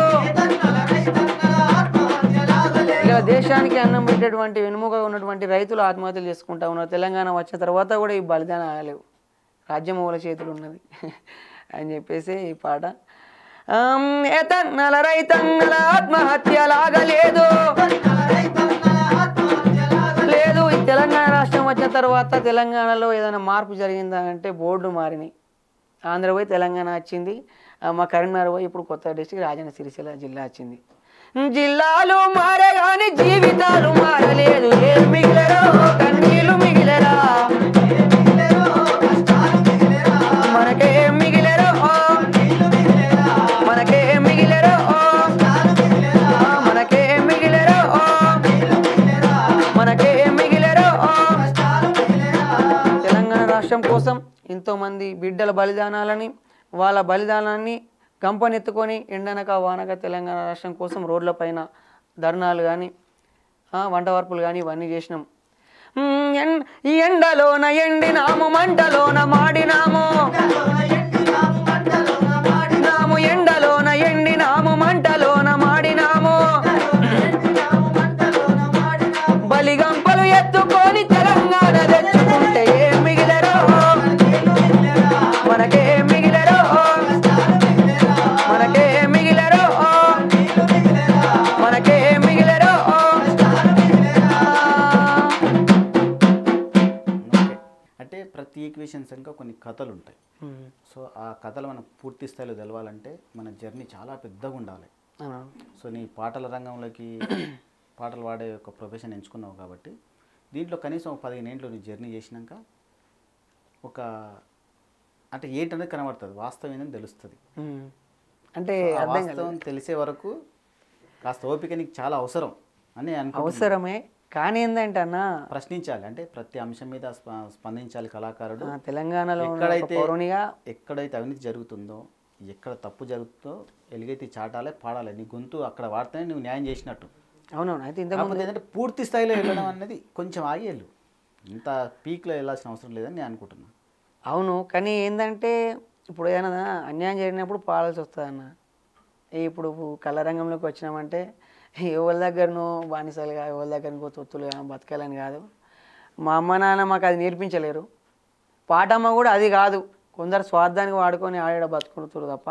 ఇలా దేశానికి అన్నం పెట్టేటువంటి వెనుముక ఉన్నటువంటి రైతులు ఆత్మహత్యలు చేసుకుంటా ఉన్నారు తెలంగాణ వచ్చిన తర్వాత కూడా ఈ బలిదానం ఆగలేవు రాజ్యం వాళ్ళ చేతులు ఉన్నది అని చెప్పేసి ఈ పాట ఆమ్, ఏతన్నల రైతన్నల ఆత్మహత్యలాగలేదు లేదు ఈ తెలంగాణ రాష్ట్రం వచ్చిన తర్వాత తెలంగాణలో ఏదైనా మార్పు జరిగిందా అంటే బోర్డు మారినాయి ఆంధ్ర పోయి తెలంగాణ వచ్చింది ఆ, మా కరీంనగర్ పోయి ఇప్పుడు కొత్త డిస్టిక్ రాజన్న సిరిసిల్ల జిల్లా వచ్చింది జిల్లాలు మారే గాని జీవితాలు మారలేదు ఏం మిగిలరో కన్నీళ్ళు మిగిలరా మనకే మిగిలరో మనకే మిగిలరో మనకే మిగిలరో మనకే మిగిలరో తెలంగాణ రాష్ట్రం కోసం ఎంతోమంది బిడ్డల బలిదానాలని వాళ్ళ బలిదానాన్ని కంపనెత్తుకొని ఎండనక వానక తెలంగాణ రాష్ట్రం కోసం రోడ్లపైన ధర్నాలు కానీ వంట వార్పులు కానీ ఇవన్నీ చేసినాం మ్, ఎన్- ఈ ఎండలోన ఎండినాము మంటలోన మాడినాము నాము ఎండలోన ఎండినాము మంటలోన మాడినాము బలిగంపలు ఎత్తుకొని తెలంగాణ తెచ్చుకుంటే ఏం మిగిలరో మనకే మిగిలరో మనకే మిగిలరో మనకే మిగిలరో ఓకే అంటే ప్రతి ఈక్వేషన్స్ ఇంకా కొన్ని కథలు ఉంటాయి సో ఆ కథలు మనం పూర్తి స్థాయిలో తెలవాలంటే మన జర్నీ చాలా పెద్దగా ఉండాలి సో నీ పాటల రంగంలోకి పాటలు పాడే ఒక ప్రొఫెషన్ ఎంచుకున్నావు కాబట్టి దీంట్లో కనీసం ఒక పదిహేను ఏంట్లో నీ జర్నీ చేసినాక ఒక అంటే ఏంటనేది కనబడుతుంది వాస్తవం ఏంటని తెలుస్తుంది అంటే సో ఆ అర్థం కాలేదు. వాస్తవం తెలిసే వరకు కాస్త ఓపిక నీకు చాలా అవసరం అని అనుకో అవసరమే కానీ ఏంటంటే అన్న ప్రశ్నించాలి అంటే ప్రతి అంశం మీద స్ప- స్పందించాలి కళాకారుడు ఆ, తెలంగాణలో ఉన్న ఒక ఎక్కడైతే పౌరునిగా ఎక్కడైతే అవినీతి జరుగుతుందో ఎక్కడ తప్పు జరుగుతుందో ఎలుగైతే చాటాలి పాడాలి నీ గొంతు అక్కడ వాడితేనే నువ్వు న్యాయం చేసినట్టు అవునవును అయితే ఇంతకు కాకపోతే ఏంటంటే పూర్తి స్థాయిలో వెళ్ళడం అనేది కొంచెం ఆగి వెళ్ళు ఇంత పీక్లో వెళ్ళాల్సిన అవసరం లేదని నేను అనుకుంటున్నాను అవును కానీ ఏంటంటే ఇప్పుడు ఏదైనా అన్యాయం జరిగినప్పుడు పాడాల్సి వస్తుంది అన్న ఇప్పుడు కళారంగంలోకి వచ్చినామంటే ఎవరి దగ్గరనో బానిసలుగా ఎవరి దగ్గరనో తొత్తులుగా బతకాలని కాదు మా అమ్మ నాన్న మాకు అది నేర్పించలేరు పాటమ్మ కూడా అది కాదు కొందరు స్వార్థానికి వాడుకొని ఆడ బతుకుతురు తప్ప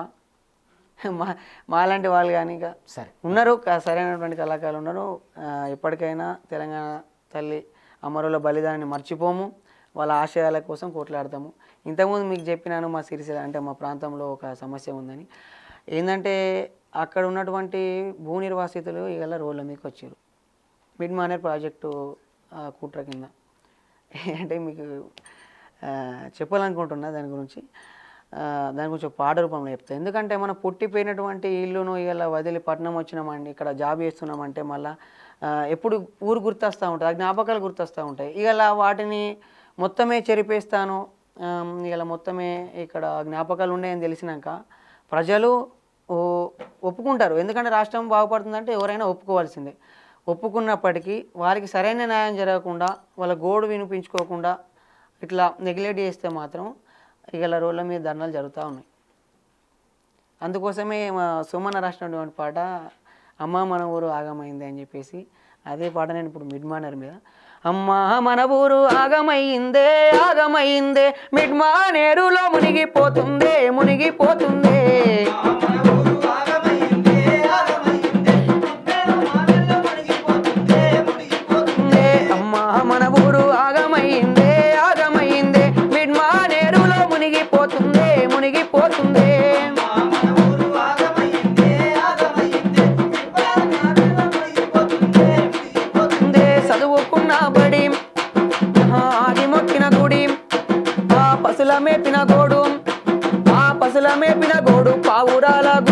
మా మాలాంటి వాళ్ళు కానీ ఇక సరే ఉన్నారు క- సరైనటువంటి కళాకారులు ఉన్నారు ఆ, ఎప్పటికైనా తెలంగాణ తల్లి అమరుల బలిదానాన్ని మర్చిపోము వాళ్ళ ఆశయాల కోసం కొట్లాడతాము ఇంతకుముందు మీకు చెప్పినాను మా సిరిసిల్ల అంటే మా ప్రాంతంలో ఒక సమస్య ఉందని ఏంటంటే అక్కడ ఉన్నటువంటి భూ నిర్వాసితులు ఇవాళ రోడ్ల మీకు వచ్చారు మిడ్ మానేర్ ప్రాజెక్టు ఆ, కుట్ర కింద అంటే మీకు ఆ, చెప్పాలనుకుంటున్నా దాని గురించి ఆ, దాని గురించి ఒక పాట రూపంలో చెప్తా ఎందుకంటే మనం పుట్టిపోయినటువంటి ఇల్లును ఇలా వదిలి పట్టణం వచ్చినామండి ఇక్కడ జాబ్ చేస్తున్నామంటే మళ్ళీ ఎప్పుడు ఊరు గుర్తొస్తూ ఉంటుంది ఆ జ్ఞాపకాలు గుర్తొస్తూ ఉంటాయి ఇలా వాటిని మొత్తమే చెరిపేస్తాను ఇలా మొత్తమే ఇక్కడ జ్ఞాపకాలు ఉన్నాయని తెలిసినాక ప్రజలు ఓ- ఒప్పుకుంటారు ఎందుకంటే రాష్ట్రం బాగుపడుతుందంటే ఎవరైనా ఒప్పుకోవాల్సిందే ఒప్పుకున్నప్పటికీ వారికి సరైన న్యాయం జరగకుండా వాళ్ళ గోడు వినిపించుకోకుండా ఇట్లా నెగ్లెక్ట్ చేస్తే మాత్రం ఇవాళ రోడ్ల మీద ధర్నాలు జరుగుతూ ఉన్నాయి అందుకోసమే మా సుమన రాసినటువంటి పాట అమ్మ మన ఊరు ఆగమైంది అని చెప్పేసి అదే పాట నేను ఇప్పుడు మిడ్ మానర్ మీద అమ్మ మన ఊరు ఆగమైందే ఆగమైందే మిడ్ మానేరులో మునిగిపోతుందే మునిగిపోతుందే ఏ అమ్మ మన ఊరు ఆగమైందే ఆగమైందే మిడ్ మానేరులో మునిగిపోతుందే మునిగిపోతుందే దే చదువుకున్న బడి ఆ ఆది మొక్కిన గుడి ఆ పసుల మేపిన గోడు ఆ పసుల మేపిన గోడు పావురాల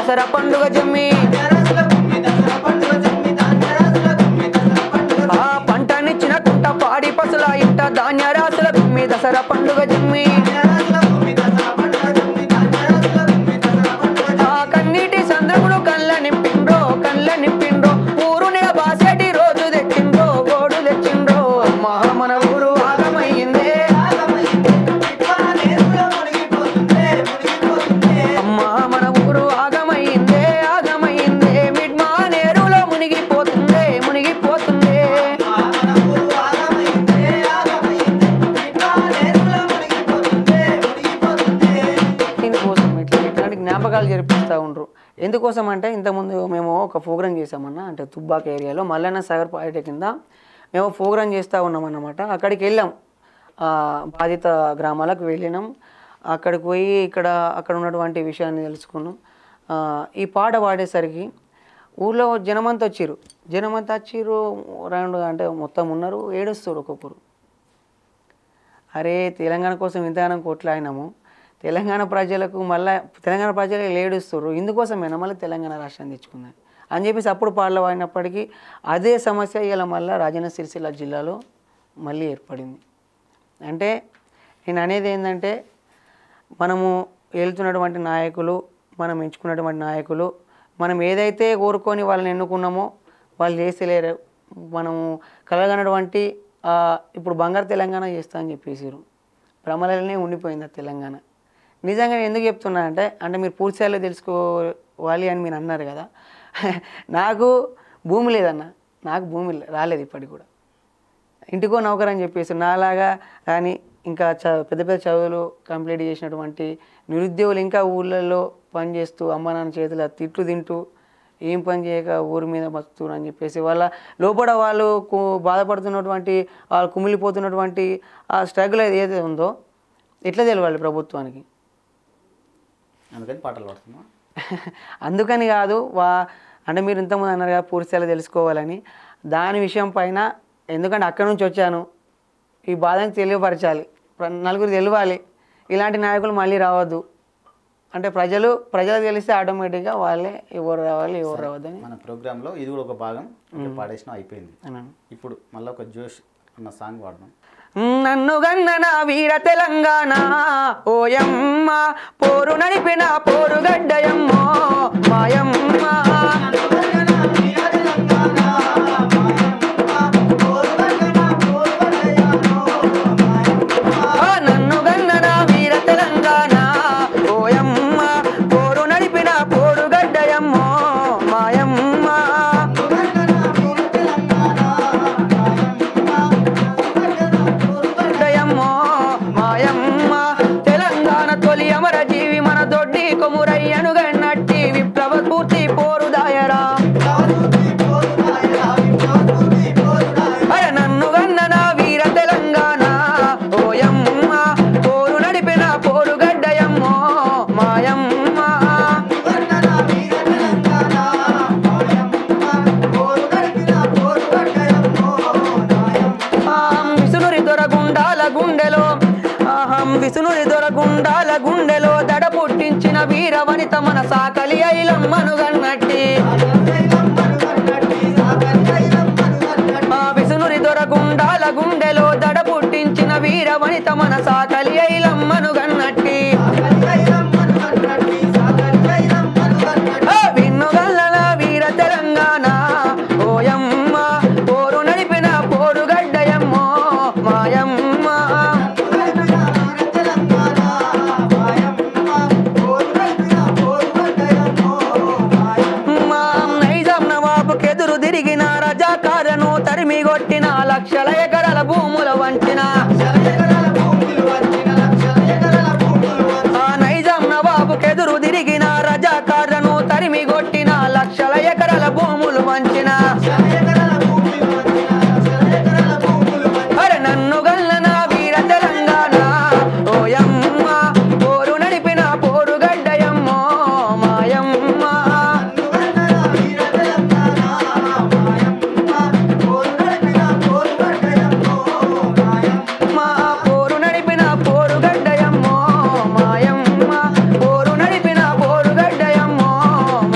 దసరా పండుగ జమ్మి ఆ పంటనిచ్చిన కుంట పాడి పసుల ఇంట ధాన్య రాసుల గుమ్మి దసరా పండుగ జమ్మి ఆ కన్నీటి సంద్రమును కళ్ళ నింపిండ్రో కళ్ళ నింపిండ్రో ఊరు నిల బాసేటి రోజు తెచ్చిండ్రో గోడు తెచ్చిండ్రో అమ్మా మన ఊరు ఆగమయ్యిందే అమ్మా మన ఊరు ఆగమయ్యిందే ఆగమయ్యిందే మిడ్మా నేరులో మునిగిపోతుందే మునిగిపోతుందే దీనికోసం ఇట్లా ఇట్లాంటి జ్ఞాపకాలు జరిపిస్తూ ఉండరు ఎందుకోసం అంటే ఇంతకుముందు మేము ఒక ప్రోగ్రామ్ చేసామన్న అంటే తుబ్బాక ఏరియాలో మల్లన్న సాగర్ పాయింట్ కింద మేము ప్రోగ్రామ్ చేస్తూ ఉన్నాం అన్నమాట అక్కడికి వెళ్ళాం ఆ, బాధిత గ్రామాలకు వెళ్ళినాం అక్కడికి పోయి ఇక్కడ అక్కడ ఉన్నటువంటి విషయాన్ని తెలుసుకున్నాం ఆ, ఈ పాట పాడేసరికి ఊళ్ళో జనమంతా వచ్చిర్రు జనమంతా వచ్చిర్రు రెండు అంటే మొత్తం ఉన్నారు ఏడుస్తారు ఒక్కొక్కరు అరే తెలంగాణ కోసం ఇంతగానం కొట్లాడినాము తెలంగాణ ప్రజలకు మళ్ళీ తెలంగాణ ప్రజలు ఏడుస్తారు ఇందుకోసమేనా మళ్ళీ తెలంగాణ రాష్ట్రం తెచ్చుకుందని అని చెప్పేసి అప్పుడు పాటలు పాడినప్పటికీ అదే సమస్య ఇలా మళ్ళీ రాజన్న సిరిసిల్ల జిల్లాలో మళ్ళీ ఏర్పడింది అంటే నేను అనేది ఏంటంటే మనము వెళ్తున్నటువంటి నాయకులు మనం ఎంచుకున్నటువంటి నాయకులు మనం ఏదైతే కోరుకొని వాళ్ళని ఎన్నుకున్నామో వాళ్ళు చేసేలేరు మనము కలగనటువంటి ఆ, ఇప్పుడు బంగారు తెలంగాణ చేస్తా అని చెప్పేసారు భ్రమలనే ఉండిపోయింది ఆ తెలంగాణ నిజంగా నేను ఎందుకు చెప్తున్నా అంటే అంటే మీరు పూర్తి స్థాయిలో తెలుసుకోవాలి అని మీరు అన్నారు కదా నాకు భూమి లేదన్న నాకు భూమి లే- రాలేదు ఇప్పటికి కూడా ఇంటికో నౌకర్ అని చెప్పేసి నాలాగా కానీ ఇంకా చ పెద్ద పెద్ద చదువులు కంప్లీట్ చేసినటువంటి నిరుద్యోగులు ఇంకా ఊళ్ళల్లో పనిచేస్తూ అమ్మ నాన్న చేతుల తిట్లు తింటూ ఏం పని చేయక ఊరి మీద బతుకుతున్నారు అని చెప్పేసి వాళ్ళ లోపల వాళ్ళు కు- బాధపడుతున్నటువంటి వాళ్ళు కుమిలిపోతున్నటువంటి ఆ స్ట్రగుల్ అది ఏదైతే ఉందో ఎట్లా తెలియాలి ప్రభుత్వానికి అందుకని పాటలు పాడుతున్నాం అందుకని కాదు వా అంటే మీరు ఇంతకుముందు అన్నారు కదా పూర్తి స్థాయిలో తెలుసుకోవాలని దాని విషయం పైన ఎందుకంటే అక్కడి నుంచి వచ్చాను ఈ బాధని తెలియపరచాలి ప్ర- నలుగురు తెలియాలి ఇలాంటి నాయకులు మళ్ళీ రావద్దు అంటే ప్రజలు ప్రజలు తెలిస్తే ఆటోమేటిక్గా వాళ్ళే ఎవరు రావాలి ఎవరు రావద్దని మన ప్రోగ్రాంలో ఇది కూడా ఒక భాగం ఇంకా పాడేసిన అయిపోయింది అన్నాను ఇప్పుడు మళ్ళీ ఒక జోష్ అన్న సాంగ్ పాడదాం నన్ను గన్నన వీర తెలంగాణ ఓయమ్మ పోరు నడిపిన పోరుగడ్డయమ్మో మాయమ్మ ఆ నన్ను గన్నన వీర తెలంగాణ ఓయమ్మ పోరు నడిపిన పోరుగడ్డయమ్మో మాయమ్మ దయమ్మో మాయమ్మ తెలంగాణ తొలి అమర జీవి మన దొడ్డి కొమురయ్యను గన్నట్టి విప్లవ స్ఫూర్తి పోరుదాయరా అరే నన్ను గన్నన వీర తెలంగాణ ఓయమ్మ పోరు నడిపిన పోరుగడ్డయమ్మో మాయమ్మ ఆహం విసునురి దొరగుండాల గుండెలో ఆహం విసునురి దొరగుండాల గుండెలో దడ పుట్టించిన వీర వనిత మన సాకలి ఐలమ్మను గన్నట్టి ఆ విసునురి దొరగుండాల గుండెలో దడ పుట్టించిన వీర వనిత మన సాకలి ఐలమ్మను గన్నట్టి ఆ విన్నుగల్లల వీర తెలంగాణ ఓయమ్మ పోరు నడిపిన పోరుగడ్డయమ్మో మాయమ్మ మా నైజాం నవాబుకెదురు తిరిగిన రజాకారను తరిమి కొట్టిన లక్షల ఎకరాల భూముల వంచిన ఆ నైజాం నవాబుకెదురు తిరిగిన రజాకారను తరిమి కొట్టిన లక్షల ఎకరాల భూములు వంచిన అరే నన్ను గల్లన వీర తెలంగాణ ఓయమ్మ పోరు నడిపిన పోరుగడ్డయమ్మో మాయమ్మ మా పోరు నడిపిన పోరుగడ్డయమ్మో మాయమ్మ పోరు నడిపిన పోరుగడ్డయమ్మో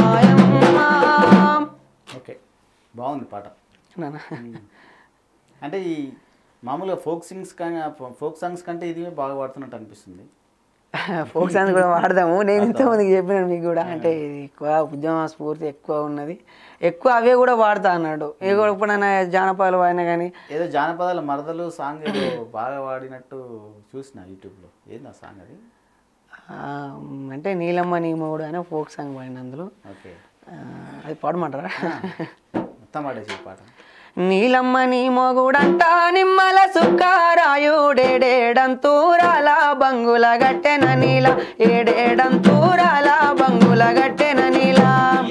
ఉమ్. అంటే ఈ మామూలుగా ఫోక్ సింగ్స్ కానీ ఫోక్ సాంగ్స్ కంటే ఇది బాగా పాడుతున్నట్టు అనిపిస్తుంది ఫోక్ సాంగ్స్ కూడా వాడదాము నేను ఇంతమందికి చెప్పినాను మీకు కూడా అంటే ఇది ఎక్కువ ఉద్యమ స్ఫూర్తి ఎక్కువ ఉన్నది ఎక్కువ అవే కూడా వాడతా అన్నాడు ఏ కూడా ఎప్పుడైనా జానపదాలు వాడినా కానీ ఏదో జానపదాల మరదలు సాంగ్ ఏదో బాగా వాడినట్టు చూసిన యూట్యూబ్లో ఏంది ఆ సాంగ్ అది ఆ, అంటే నీలమ్మ నీ మొగుడు అనే ఫోక్ సాంగ్ పాడిన అందులో ఓకే ఆ, అది పాడమంటారా మొత్తం పాడేసి ఈ పాట నీలమ్మ నీ మొగుడంట నిమ్మల సుక్కారాయుడేడేడంతూరాల బంగుల గట్టెన నీల ఏడేడంతూరాల బంగుల గట్టెన నీల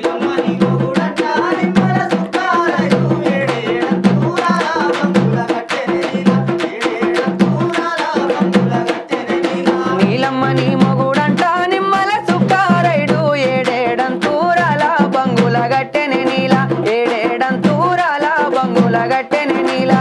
నీలమ్మ నీ మొగుడంట నిమ్మల సుక్కారాయుడు ఏడేడంతూరాల బంగుల గట్టెన నీల ఏడేడంతూరాల బంగుల గట్టెన నీల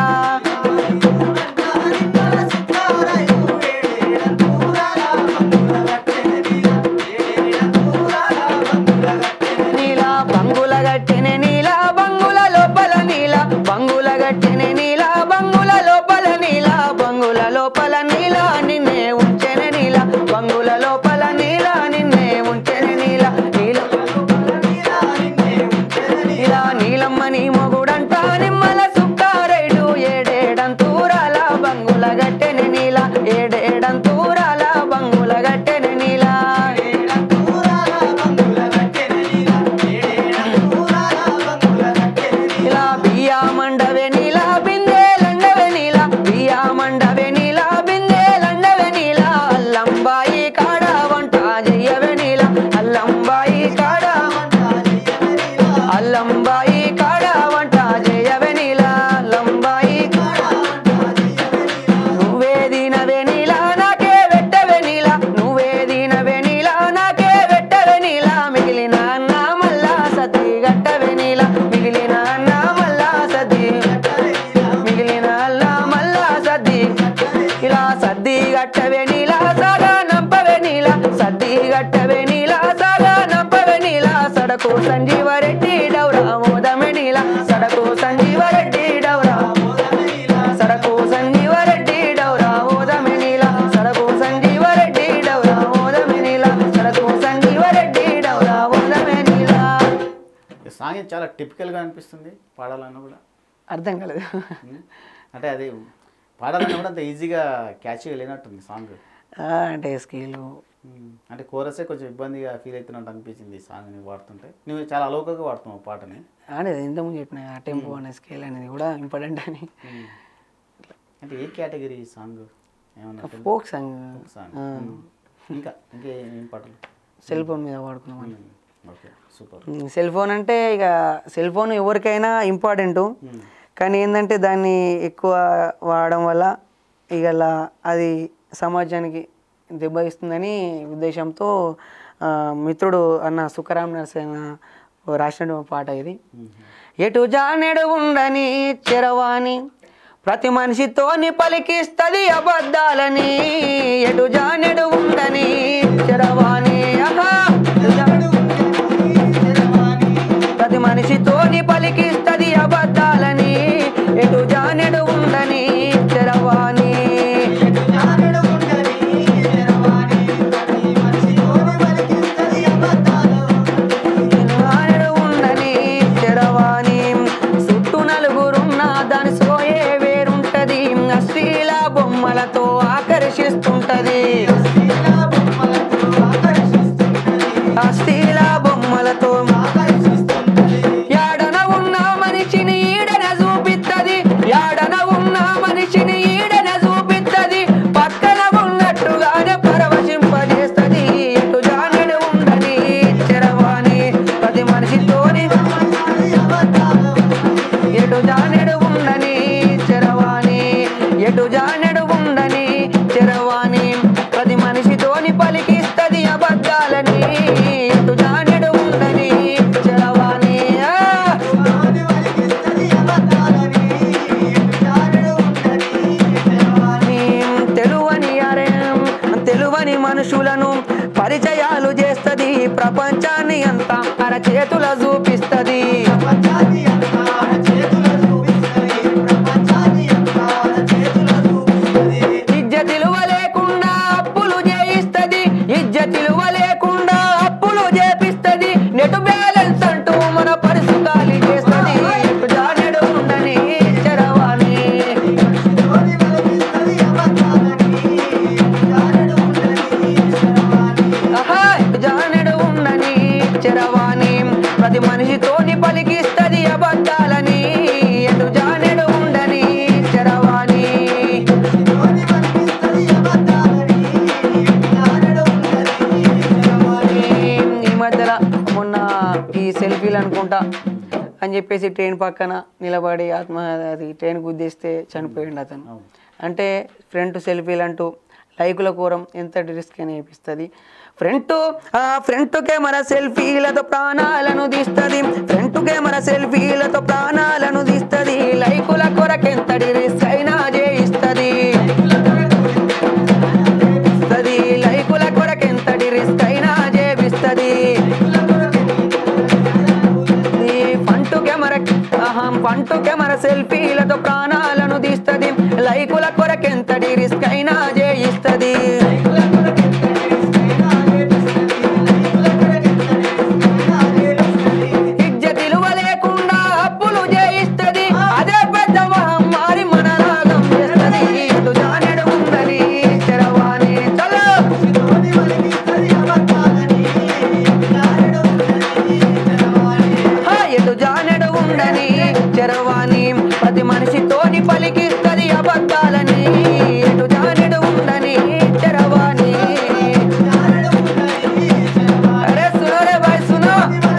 నీల బంగుల గట్టెనే నీల బంగుల లోపల నీల బంగుల గట్టెనే నీల బంగుల లోపల నీల బంగుల లోపల నీల నిన్నే ఉంచెనే నీల బంగుల లోపల నీల నిన్నే ఉంచెనే నీల నీల నీల నీలమ్మ నీ మొగుడంట నిమ్మల సుక్కారైడు ఏడేడంతూరాల బంగుల గట్టెనే నీల ఏడేడంతూరాల బంగుల గట్టెనే నీల ఇలా బియ్యా మండవే నీలా బిందేలండవే నీలా బియ్యా మండవే నీలా బిందేలండవే నీలా అల్లంబాయి కాడ వంట చెయ్యవే నీలా అల్లంబాయి కాడ అల్లంబాయి కాడ వంట చెయ్యవే నీలా అల్లంబాయి నువ్వే దినవే నీలా నాకే వెట్టవే నీలా నువ్వే దినవే నీలా నాకే వెట్టవే నీలా మిగిలిన అన్న మల్లా సతి గట్టవే నీలా మిగిలిన అన్న మల్లా సతి మిగిలిన అల్ల మల్లా సద్ది ఇలా సద్ది గట్టవే నీలా సాగా నంపవే నీలా సద్ది గట్టవే నీలా సాగా నంపవే నీలా సడకు సంజీవరెడ్డి డౌరా మోదమే నీలా సడకు సంజీవరెడ్డి డౌరా సడకు సంజీవరెడ్డి డౌరా ఓదమె నీల సడకు సంజీవరెడ్డి డౌరా ఓదమె నీల సడకు సంజీవరెడ్డి డౌరా ఓదమె నీల ఈ సాంగ్ చాలా టిపికల్గా అనిపిస్తుంది పాడాలన్నా కూడా అర్థం కాలేదు ఉమ్. అంటే అది పాడాలన్నా కూడా అంత ఈజీగా క్యాచ్గా లేనట్టుంది సాంగ్ ఆ, అంటే స్కీలు ఉమ్. అంటే కోరసే కొంచెం ఇబ్బందిగా ఫీల్ అవుతున్నట్టు అనిపించింది ఈ సాంగ్ ని పాడుతుంటే నువ్వు చాలా అలౌకగా పాడుతున్నావు పాటని అంటే ఇంతకుముందు చెప్పిన టెంపో అనే స్కేల్ అనేది కూడా ఇంపార్టెంట్ అని ఉమ్. అంటే ఏ కేటగిరీ ఈ సాంగ్ ఏమన్నా తెలుసా? ఫోక్ సాంగ్ సాంగ్ ఉమ్. ఇంకా ఇంకా ఏం పాటలు సెల్ ఫోన్ మీద వాడుకున్నాం అని ఉమ్. ఓకే సూపర్ సెల్ ఫోన్ అంటే ఇక సెల్ ఫోన్ ఎవరికైనా ఇంపార్టెంట్ కానీ ఏంటంటే దాన్ని ఎక్కువ వాడడం వల్ల ఇక అలా అది సమాజానికి దెబ్బయిస్తుందని ఉద్దేశంతో ఆ, మిత్రుడు అన్న సుఖరామ్ నరసేన రాసిన పాట ఇది ఎటు జానెడు ఉండని చెరవాని ప్రతి మనిషితోని పలికిస్తది అబద్ధాలని ఎటు జానెడు ఉండని చెరవాని ఆహా ఎటు జానెడు ప్రతి మనిషితోని పలికిస్తది అబద్ధాలని ఎటు జానెడు ఉండని చెరవాని జానెడు ఉండని చెరవాని చుట్టూ నలుగురున్న దాని సోయే వేరుంటది అశ్లీల బొమ్మలతో ఆకర్షిస్తుంటది అశ్లీల బొమ్మలతో యాడన ఉన్న మనిషిని ఈడన చూపిత్తది యాడన ఉన్న మనిషిని ఈడన చూపిత్తది పక్కన ఉన్నట్టుగానే పరవశింపజేస్తది ఎటు జానెడు ఉండని చెరవాని ప్రతి మనిషితోని ఎటు జానెడు ఉండని చెరవాని ఎటు జానెడు ఉండని చెరవాని ప్రతి మనిషితోని పలికిస్తది అబద్ధాలని ఎటు జానెడు ఉండని చెరవాని ఆ! తెలువని అరే తెలువని మనుషులను పరిచయాలు చేస్తది ప్రపంచాన్ని అంతా అరచేతుల చూపిస్తది అనుకుంటా అని చెప్పేసి ట్రైన్ పక్కన నిలబడి ఆత్మ అది ట్రైన్ గుద్దేస్తే చనిపోయిండు అతను అవును అంటే ఫ్రంట్ సెల్ఫీలు అంటూ లైకుల కోరం ఎంతటి రిస్క్ అని అనిపిస్తుంది ఫ్రంట్ ఆ ఫ్రంట్ కెమెరా సెల్ఫీలతో ప్రాణాలను తీస్తుంది ఫ్రంట్ కెమెరా సెల్ఫీలతో ప్రాణాలను తీస్తుంది లైకుల కొరకెంతటి రిస్క్ అయినా చేయిస్తుంది ఇస్తది లైకుల కొరకెంతటి రిస్క్ అయినా చేపిస్తుంది ఈ పంటు కెమెరా అహం పంటు కెమెరా సెల్ఫీలతో ప్రాణాలను తీస్తుంది లైకుల కొరకెంతటి రిస్క్ అయినా చేయిస్తుంది ఇజ్జత్ విలువ లేకుండా అప్పులు చేయిస్తుంది అదే పెద్ద మహమ్మారి మన రాగం చేస్తుంది ఇటు జానెడు ఉందని తెరవాణి చలో ఆ ఎటు జానెడు ఉండని చెరవాణి ప్రతి మనిషితోని పలికిస్తది అబద్ధాలని ఎటు జానెడు ఉండని చెరవాణి అరే సునో రే భాయ్ సునో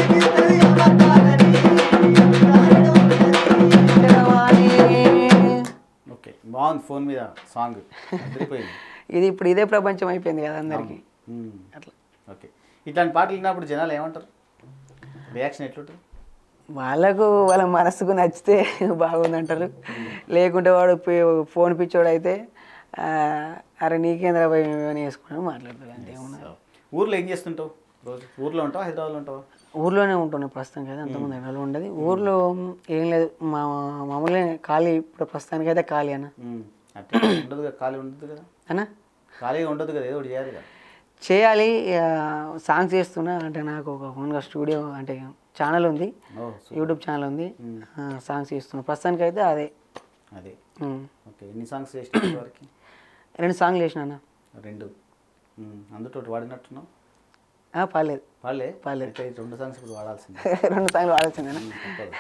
చెరవాణి ఓకే బాగుంది ఫోన్ మీద సాంగ్ అదిరిపోయింది ఇది ఇప్పుడు ఇదే ప్రపంచం అయిపోయింది కదా అందరికి మ్మ్. అట్లా ఓకే ఇట్లాంటి పాటలు విన్నప్పుడు జనాలు ఏమంటారు రియాక్షన్ ఎట్లుంటుంది వాళ్ళకు వాళ్ళ మనసుకు నచ్చితే బాగుందంటారు లేకుంటే వాడు పి- ఫోన్ పిచ్చోడు అయితే ఆ, అరే నీకేంద్ర భయ అని వేసుకుని మాట్లాడతాడు అంతే ఏమున్నది. ఊర్లో ఏం చేస్తుంటావు రోజు ఊర్లో ఉంటావా హైదరాబాద్లో ఉంటావా ఊర్లోనే ఉంటున్నాయి ప్రస్తుతం కదా అంతమంది ఎండలు ఉండదు ఊర్లో ఏం లేదు మా మామూలుగా ఖాళీ ఇప్పుడు ప్రస్తుతానికి అయితే ఖాళీ అన్న మ్మ్. అట్లా ఉండదు కదా ఖాళీ ఉండదు కదా అన్న ఖాళీగా ఉండదు కదా ఏదో ఒకటి చేయాలి కదా చేయాలి సాంగ్స్ చేస్తున్నా అంటే నాకు ఒక ఓన్గా స్టూడియో అంటే ఛానల్ ఉంది ఓ సూపర్. యూట్యూబ్ ఛానల్ ఉంది సాంగ్స్ చేస్తున్నా ప్రస్తుతానికి అయితే అదే అదే ఉమ్. ఓకే ఎన్ని సాంగ్స్ చేసిన వరకు రెండు సాంగ్లు వేసిన అన్న రెండు మ్మ్. అందుతో వాడినట్టున్నావు ఆ, పర్లేదు వాళ్ళే పాడలేదు. అయితే ఈ రెండు సాంగ్స్ ఇప్పుడు వాడాల్సిందే రెండు సాంగ్లు వాడాల్సిందేనా మ్మ్, తప్పదు.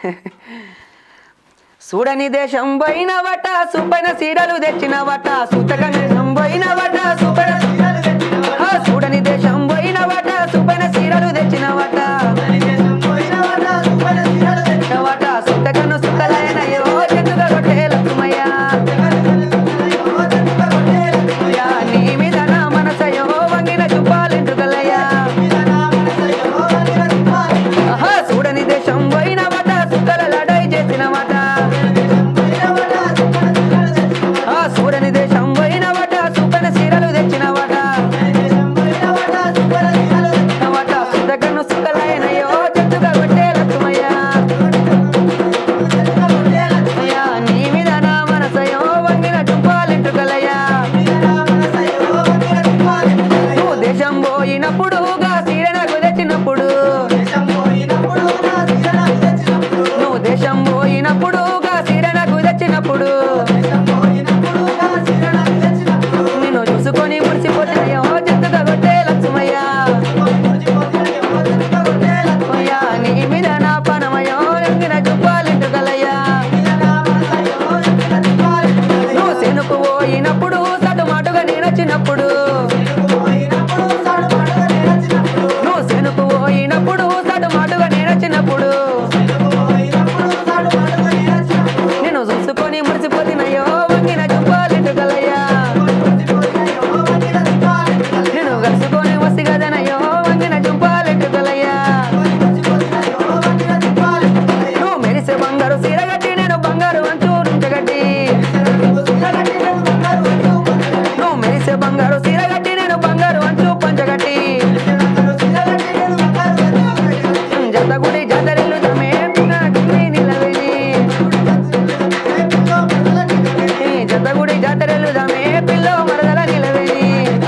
చూడని దేశం పోయిన వట సుపైన సీరలు తెచ్చిన వట సుతక దేశం పోయిన వట సుపైన ఆ, చూడని దేశం పోయిన వట సుపైన సీరలు తెచ్చిన వట వట సుతకను సుతలైనయో చెట్టుగా కొట్టే లక్ష్మయ్య యా, నీ మీద నా మనసయో వంగిన చుప్పాలింటుకలయ్యా ఆహా, చూడని దేశం పోయిన వట సుతల లడై చేసిన వట ఆ చూడని దేశం పోయిన వట సుపైన సీరలు తెచ్చిన వట వట సుతకను సుతలైనయో చెట్టుగా కొట్టే లక్ష్మయ్య అయ్యా, నీ మీద నా మనసయో వంగిన చుప్పాలింటుకలయ్యా నువ్వు దేశం పోయినప్పుడు గా సీర నాకు తెచ్చినప్పుడు నువ్వు దేశం పోయినప్పుడు గా సీర నాకు తెచ్చినప్పుడు నిన్ను చూసుకొని మురిసిపోతాయో చెట్టుగా కొట్టే లక్ష్మయ్య అయ్యా, నీ మీద నా పనమయో వంగిన చుప్పాలింటుకలయ్యా నువ్వు శనుకు పోయినప్పుడు సటుమాటుగా నేనొచ్చినప్పుడు నువ్వు శనుకు పోయినప్పుడు సటుమాటుగా నేనొచ్చినప్పుడు నేను చూసుకొని మురిసిపోతినయ్యో వంగిన చుప్పాలింటుకలయ్యా నేను కలుసుకొని వసి కదనయ్యో వంగిన చుప్పాలింటుకలయ్యా నువ్వు మెరిసే బంగారు సీరగట్టి నేను బంగారు అంచు నుంచగట్టి నువ్వు మెరిసే బంగారు సీరగట్టి నేను బంగారు అంచు పంచగట్టి జతగుడి జాతరెల్లు తమే గుమ్మి నిలవేని జతగుడి జాతరెల్లు తమే పిల్ల మరదల నిలవేని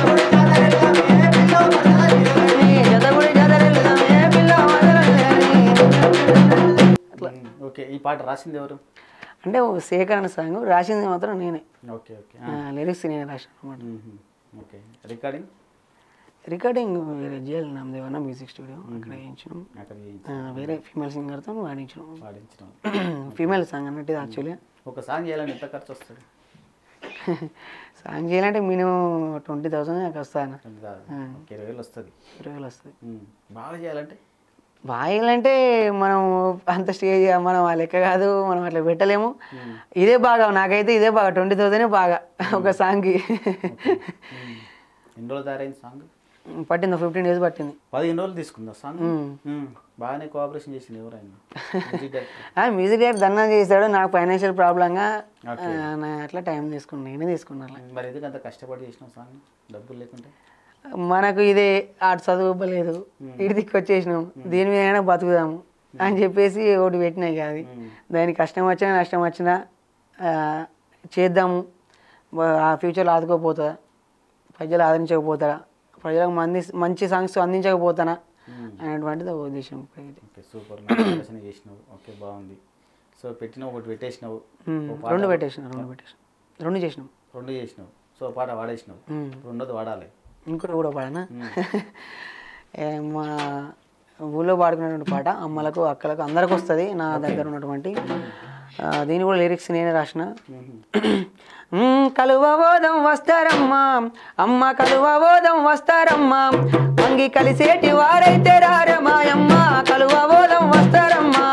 జతగుడి జాతరెల్లు తమే పిల్ల మరదల నిలవేని మ్మ్. ఓకే ఈ పాట రాసింది ఎవరు అంటే ఓ సేకరణ సాంగ్ రాసింది మాత్రం నేనే ఓకే ఓకే లిరిక్స్ నేనే రాశాను అనమాట మ్మ్. ఓకే రికార్డింగ్ రికార్డింగ్ వేరే జేఎల్ నామదేవన్న మ్యూజిక్ స్టూడియో అక్కడ వేయించాం అక్కడ ఆ, వేరే ఫీమేల్ సింగర్తో వాడించాం పాడించడం ఫీమేల్ సాంగ్ అన్నట్టు యాక్చువల్లీ ఒక సాంగ్ చేయాలని ఎంత ఖర్చు వస్తుంది సాంగ్ చేయాలంటే మినిమం ట్వంటీ థౌసండ్ నాకు వస్తాను అంటే కాదు. ఒక ఇరవై వేలు వస్తుంది ఇరవై వేలు వస్తుంది మ్మ్. బాగా చేయాలంటే బాయిల్ అంటే మనం అంత స్టేజ్ మనం ఆ లెక్క కాదు మనం అట్లా పెట్టలేము ఇదే బాగా నాకైతే ఇదే బాగా ట్వంటీ థౌసండ్ బాగా ఒక సాంగ్కి ఉమ్. ఎన్ని రోజులు తయారైంది సాంగ్ పట్టింది ఫిఫ్టీన్ డేస్ పట్టింది పదిహేను రోజులు తీసుకుందా సాంగ్ ఉమ్. ఉమ్. బాగానే కోఆపరేషన్ చేసింది ఎవరైనా మ్యూజిక్ డైరెక్టర్ ఆ, మ్యూజిక్ డైరెక్టర్ దన్నా చేశాడు నాకు ఫైనాన్షియల్ ప్రాబ్లంగా Okay. నా అట్లా టైం తీసుకున్నాను నేనే తీసుకున్నాను మరి ఎందుకు అంత కష్టపడి చేసిన సాంగ్ డబ్బులు లేకుంటే మనకు ఇదే ఆటు చదువు ఇవ్వలేదు ఇటు దిక్కు వచ్చేసినాం దీని మీద బతుకుదాము అని చెప్పేసి ఒకటి పెట్టినాయి కాదు ఉమ్. దానికి కష్టం వచ్చినా నష్టం వచ్చినా ఆ, చేద్దాము బ- ఆ ఫ్యూచర్లో ఆదుకోపోతుందా ప్రజలు ఆదరించకపోతారా ప్రజలకు మంది మంచి సాంగ్స్ అందించకపోతానా ఉమ్. అనేటువంటిది ఒక ఉద్దేశం ఇప్పటికైతే. ఓకే సూపర్ మంచి ఆలోచన చేసినావు ఓకే బాగుంది సో పెట్టినావు ఒకటి పెట్టేసినావు ఉమ్, ఓ పాట రెండు పెట్టేసిన రెండు పెట్టేసిన రెండు చేసినాం రెండు చేసినావు సో పాట వాడేసినావు ఉమ్. రెండోది వాడాలి ఇంకోటి కూడా పాడనా ఉమ్. ఏ, మా ఊళ్ళో పాడుకునేటువంటి పాట అమ్మలకు అక్కలకు అందరికి వస్తుంది నా దగ్గర ఉన్నటువంటి ఆ, దీని కూడా లిరిక్స్ నేనే రాసిన ఉమ్. మ్, కలువ ఓదం వస్తారమ్మా అమ్మ కలువ ఓదం వస్తారమ్మా అంగి కలిసేటి వారైతే రారమాయమ్మ కలువ ఓదం వస్తారమ్మా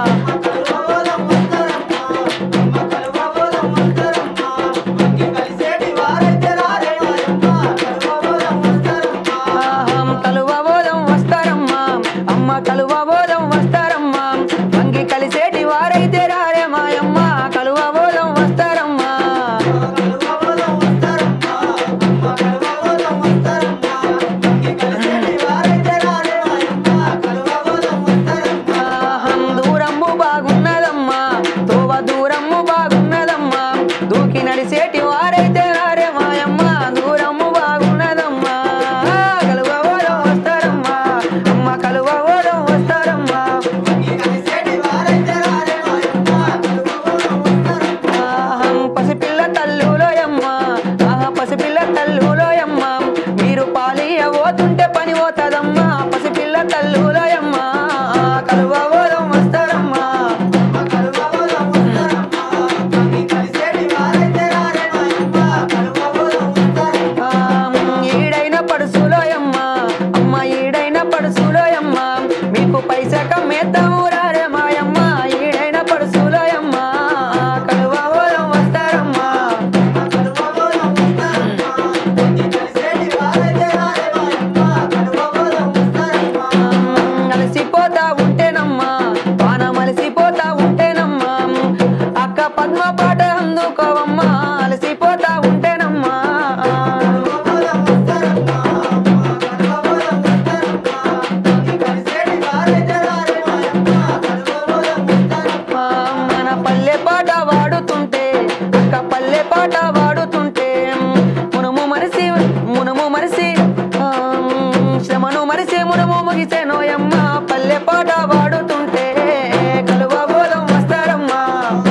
ఆహం కలువ ఓదం వస్తారమ్మా అమ్మ కలువ ఓదం వస్తారమ్మా అంగి కలిసేటి వారైతే రారే మాయమ్మ కలువ ఓదం వస్తారమ్మా ఆహం దూరము బాగున్నదమ్మా తోవ దూరము బాగున్నదమ్మా దూకి నడిసేటి వారైతే రారే మాయమ్మ దూరము బాగున్నదమ్మా కలువ ఓదం వస్తారమ్మా అమ్మ కలువ ఓదం వస్తారమ్మా ఆహం పసిపిల్ల తల్లులోయమ్మ ఆహా పసిపిల్ల తల్లులోయమ్మ మీరు పాలియబోతుంటే పని పోతుందమ్మా పసిపిల్ల తల్లులోయమ్మ కలువ ఓదం వస్తారమ్మా ఆం, ఈడైన పడుసులోయమ్మ అమ్మ ఈడైన పడుసులోయమ్మ మీకు పైసా కమ్మేద్దాము రారే మాయమ్మ ఈడైన పడుసులోయమ్మ కలువ ఓదం వస్తారమ్మా అలసిపోతా ఉంటేనమ్మా వాన మలసిపోతా ఉంటేనమ్మా అక్క పద్మ పాట అందుకోవమ్మా అలసిపోతా ఉంటేనమ్మా ఆ, మన పల్లె పాట వాడుతుంటే అక్క పల్లె పాట వాడుతుంటే మునుము మరిసి మునుము మరిసి ఆ, శ్రమను మరిసి మునుము ముగిసే నోయమ్మ పల్లె పాట వాడుతుంటే కలువ బోధం వస్తారమ్మా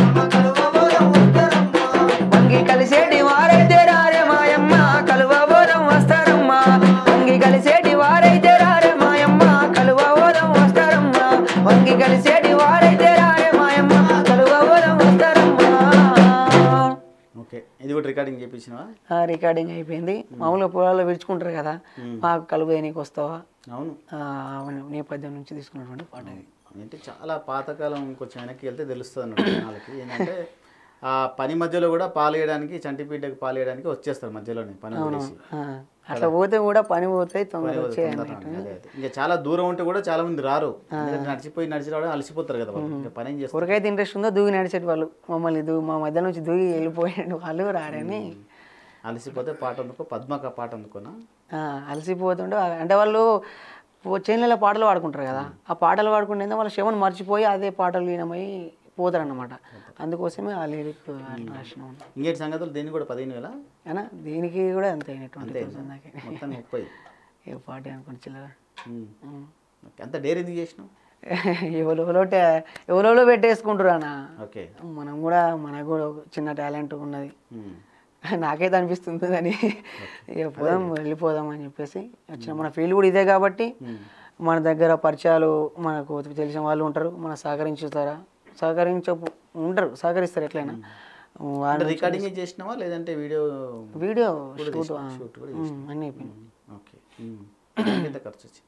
వంగి కలిసేటి వారైతే రారే మాయమ్మ కలువ బోధం వస్తారమ్మా వంగి కలిసేటి వారైతే రారే మాయమ్మ కలువ బోధం వస్తారమ్మా వంగి కలిసేటి వారైతే రారే మాయమ్మ కలువ బోధం వస్తారమ్మా ఓకే ఇది కూడా రికార్డింగ్ చేపించినావా ఆ, రికార్డింగ్ అయిపోయింది మామూలుగా పొలాల్లో విడుచుకుంటారు కదా మాకు కలుపు దేనికి వస్తావా అవును ఆ, అవును, నేపథ్యం నుంచి తీసుకున్నటువంటి పాట ఇది అంటే చాలా పాతకాలం కొంచెం వెనక్కి వెళ్తే తెలుస్తుంది అన్నట్టు జనాలకి ఏంటంటే ఆ పని మధ్యలో కూడా పాలేయడానికి చంటిపీటకి పాలేయడానికి వచ్చేస్తారు మధ్యలోనే పని వదిలేసి ఆ, అట్లా పోతే కూడా పని పోతాయి తొందర పని వచ్చే తొందరగా అదే అదే. ఇంకా చాలా దూరం ఉంటే కూడా చాలా మంది రారు ఎందుకంటే నడిచిపోయి నడిచి రావడం అలసిపోతారు కదా వాళ్ళు ఇంకా పని ఏం చేస్తారు ఎవరికైతే ఇంట్రెస్ట్ ఉందో దూగి నడిచేటి వాళ్ళు మమ్మల్ని దూ మా మధ్య నుంచి దూగి వెళ్ళిపోయిన వాళ్ళు రారని అలసిపోతే పాట అందుకో పద్మక పాట అందుకోనా ఆ, అలసిపోతుంటే అంటే వాళ్ళు చేనుల పాటలు పాడుకుంటారు కదా ఆ పాటలు పాడుకుంటే వాళ్ళ శవను మర్చిపోయి అదే పాటలు లీనమై పోతారన్నమాట అందుకోసమే ఆ లిరిక్ రాసినాం ఇంకేటి సంగతులు దీన్ని కూడా పదిహేను వేల అయినా దీనికి కూడా అంతే ట్వంటీ థౌసండ్ దాకా మొత్తం ముప్పై ఏ పాట అనుకోండి చిల్లర ఉమ్. ఉమ్. ఓకే. అంత డేర్ ఎందుకు చేసినావు ఎవరెవరో ట- ఎవరెవరో పెట్టేసుకుంటారు అన్న ఓకే మనం కూడా మనకు కూడా ఒక చిన్న టాలెంట్ ఉన్నది ఉమ్. నాకైతే అనిపిస్తుంది అని ఇక పోదాం వెళ్ళిపోదాం అని చెప్పేసి వచ్చిన మన ఫీల్డ్ కూడా ఇదే కాబట్టి ఉమ్. మన దగ్గర పరిచయాలు మనకు తెలిసిన వాళ్ళు ఉంటారు మన సహకరించుతారా సహకరించ ఉంటారు సహకరిస్తారు ఎట్లయినా వాళ్ళ అంటే రికార్డింగ్ చేసినావా లేదంటే వీడియో వీడియో షూట్ షూట్ కూడా అన్నీ అయిపోయింది ఓకే ఉమ్. దానికి ఎంత ఖర్చు వచ్చింది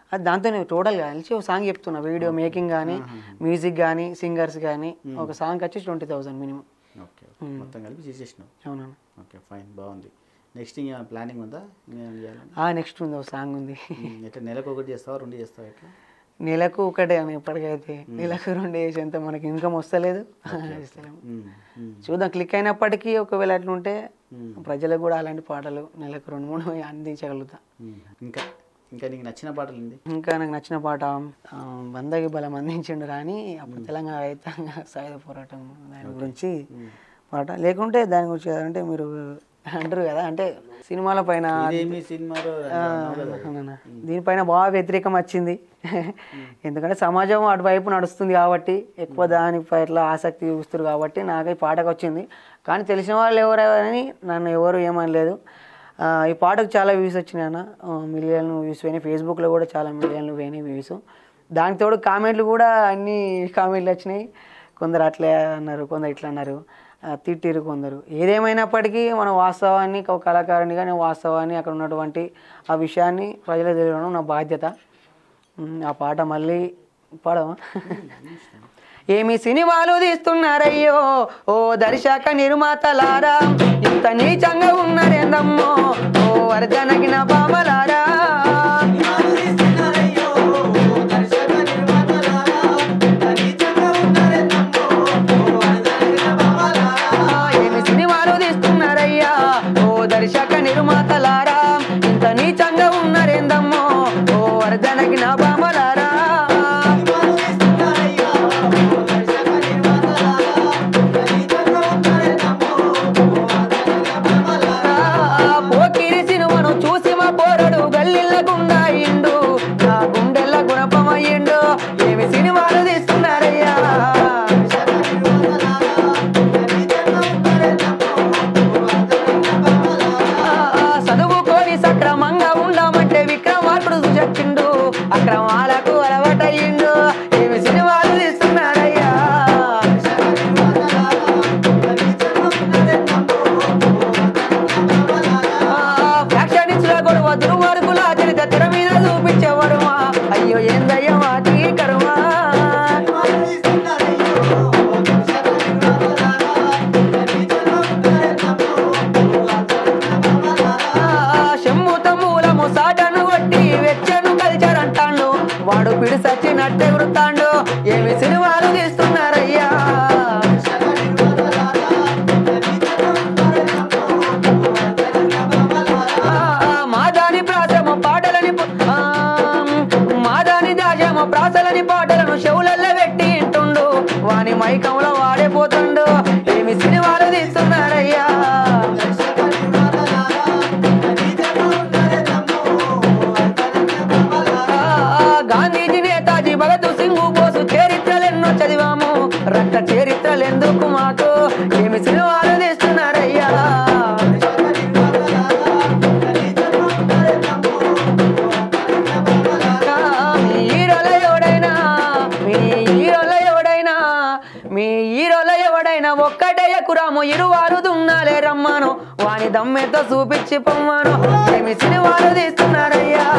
అది దాంతో టోటల్గా కలిసి ఒక సాంగ్ చెప్తున్నా వీడియో మేకింగ్ కానీ మ్యూజిక్ కానీ సింగర్స్ కానీ ఒక సాంగ్ వచ్చి ట్వంటీ థౌసండ్ మినిమం ఓకే మొత్తం కలిపి చేసేసినావు అవునన్నా ఓకే ఫైన్ బాగుంది నెక్స్ట్ ఇంకేమైనా ప్లానింగ్ ఉందా ఇంకేమైనా చేయాలని నెక్స్ట్ ఉంది ఒక సాంగ్ ఉంది ఉమ్, ఎట్లా నెలకు ఒకటి చేస్తావా రెండు చేస్తావా ఎట్లా నెలకు ఒకటే అని ఇప్పటికైతే నెలకు రెండు వేసేంత మనకి ఇన్కమ్ వస్తలేదు ఇస్తలేము. ఉమ్, ఉమ్, చూద్దాం క్లిక్ అయినప్పటికీ ఒకవేళ అట్లా ఉంటే ఉమ్, ప్రజలకు కూడా అలాంటి పాటలు నెలకు రెండు మూడు అందించగలుగుతా ఉమ్. ఇంకా ఇంకా నీకు నచ్చిన పాటలు ఏంది ఇంకా నాకు నచ్చిన పాట ఆ, వందకి బలం అందించిండు కానీ అప్పుడు తెలంగాణ రైతాంగ సాయుధ పోరాటం దాని గురించి పాట లేకుంటే దాని గురించి అంటే మీరు అంటారు కదా అంటే సినిమాల పైన ఇదేమి సినిమాలో అన్నావు కదా. అవునన్నా. దీనిపైన బాగా వ్యతిరేకం వచ్చింది ఎందుకంటే సమాజం అటువైపు నడుస్తుంది కాబట్టి ఎక్కువ దాని పట్ల ఆసక్తి చూస్తారు కాబట్టి నాకు ఈ పాటకు వచ్చింది కానీ తెలిసిన వాళ్ళు ఎవరెవరని నన్ను ఎవరు ఏమనలేదు ఆ, ఈ పాటకు చాలా వ్యూస్ వచ్చినాయి అన్న మిలియన్ వ్యూస్ పోయినాయి ఫేస్బుక్లో కూడా చాలా మిలియన్లు పోయినాయి వ్యూస్ దానికి తోడు కామెంట్లు కూడా అన్ని కామెంట్లు వచ్చినాయి కొందరు అట్లే అన్నారు కొందరు ఇట్లా అన్నారు ఆ, తిట్టిరు కొందరు ఏదేమైనప్పటికీ మన వాస్తవాన్ని ఒక కళాకారునిగా నేను వాస్తవాన్ని అక్కడ ఉన్నటువంటి ఆ విషయాన్ని ప్రజలకు తెలియడం నా బాధ్యత ఉమ్, ఆ పాట మళ్ళీ పాడమా ఏమి సినిమాలు తీస్తున్నారయ్యో ఓ దర్శక నిర్మాతలారా ఇంత నీచంగా ఉన్నారేందమ్మో ఓ వర్ధనగిన బామలారా ఏమి సినిమాలు తీస్తున్నారయ్యా ఓ దర్శక నిర్మాతలారా ఇంత నీచంగా ఉన్నారేందమ్మో ఓ వర్ధనగిన బామలారా పోకిరి సినిమాను చూసి మా పోరడు గల్లిళ్ళ గుండా అయ్యిండు నా గుండెల్ల గుణపమయ్యిండు ఏమి సినిమాలు తీస్తున్నారయ్యా ఆ, చదువుకొని సక్రమంగా ఉండమంటే విక్రమార్కుడు చెప్పిండు అక్రమాలకు అలవాటయ్యిండు ఏమి సినిమాలు తీస్తున్నారయ్యా ఫ్యాక్షనిస్టుల గొడవ దుర్మార్గుల చరిత తెర మీద చూపించేవారుమా అయ్యో ఏందయ్యా మాటి కరుమా చెమ్ము తమ్ములము సాటను కొట్టి వెచ్చను కలిచారంటాడు వాడు పిడి సచ్చినట్టే వృత్తాండు ఏమి సినిమాలు తీస్తున్నారయ్యా ఆ, మాదాని ప్రాసమ పాటలని పు- ఆ, మాదాని దాజమ ప్రాసలని పాటలను చెవులల్లో పెట్టి ఇంటుండు వాని మైకంలో వాడిపోతుండు ఏమి సినిమాలు తీస్తున్నారయ్యా ఆ, గాంధీజీ నేతాజీ భగత్ సింగ్ బోసు చరిత్రలెన్నో చదివాము రక్త చరిత్రలెందుకు మాకు ఏమి సినిమాలు తీస్తున్నారయ్యా మీ హీరోల ఎవడైనా మీ హీరోల ఎవడైనా మీ హీరోల ఎవడైనా ఒక్కటే కురాము ఇరువారు దున్నాలే రమ్మాను వాని దమ్మెతో చూపించి పొమ్మాను ఏమి సినిమాలు తీస్తున్నారయ్యా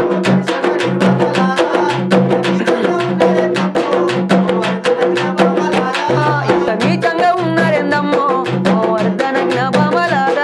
ఆ, ఇంత నీచంగా ఉన్నారెందమ్మో ఓ వర్ధనజ్ఞ బామలారా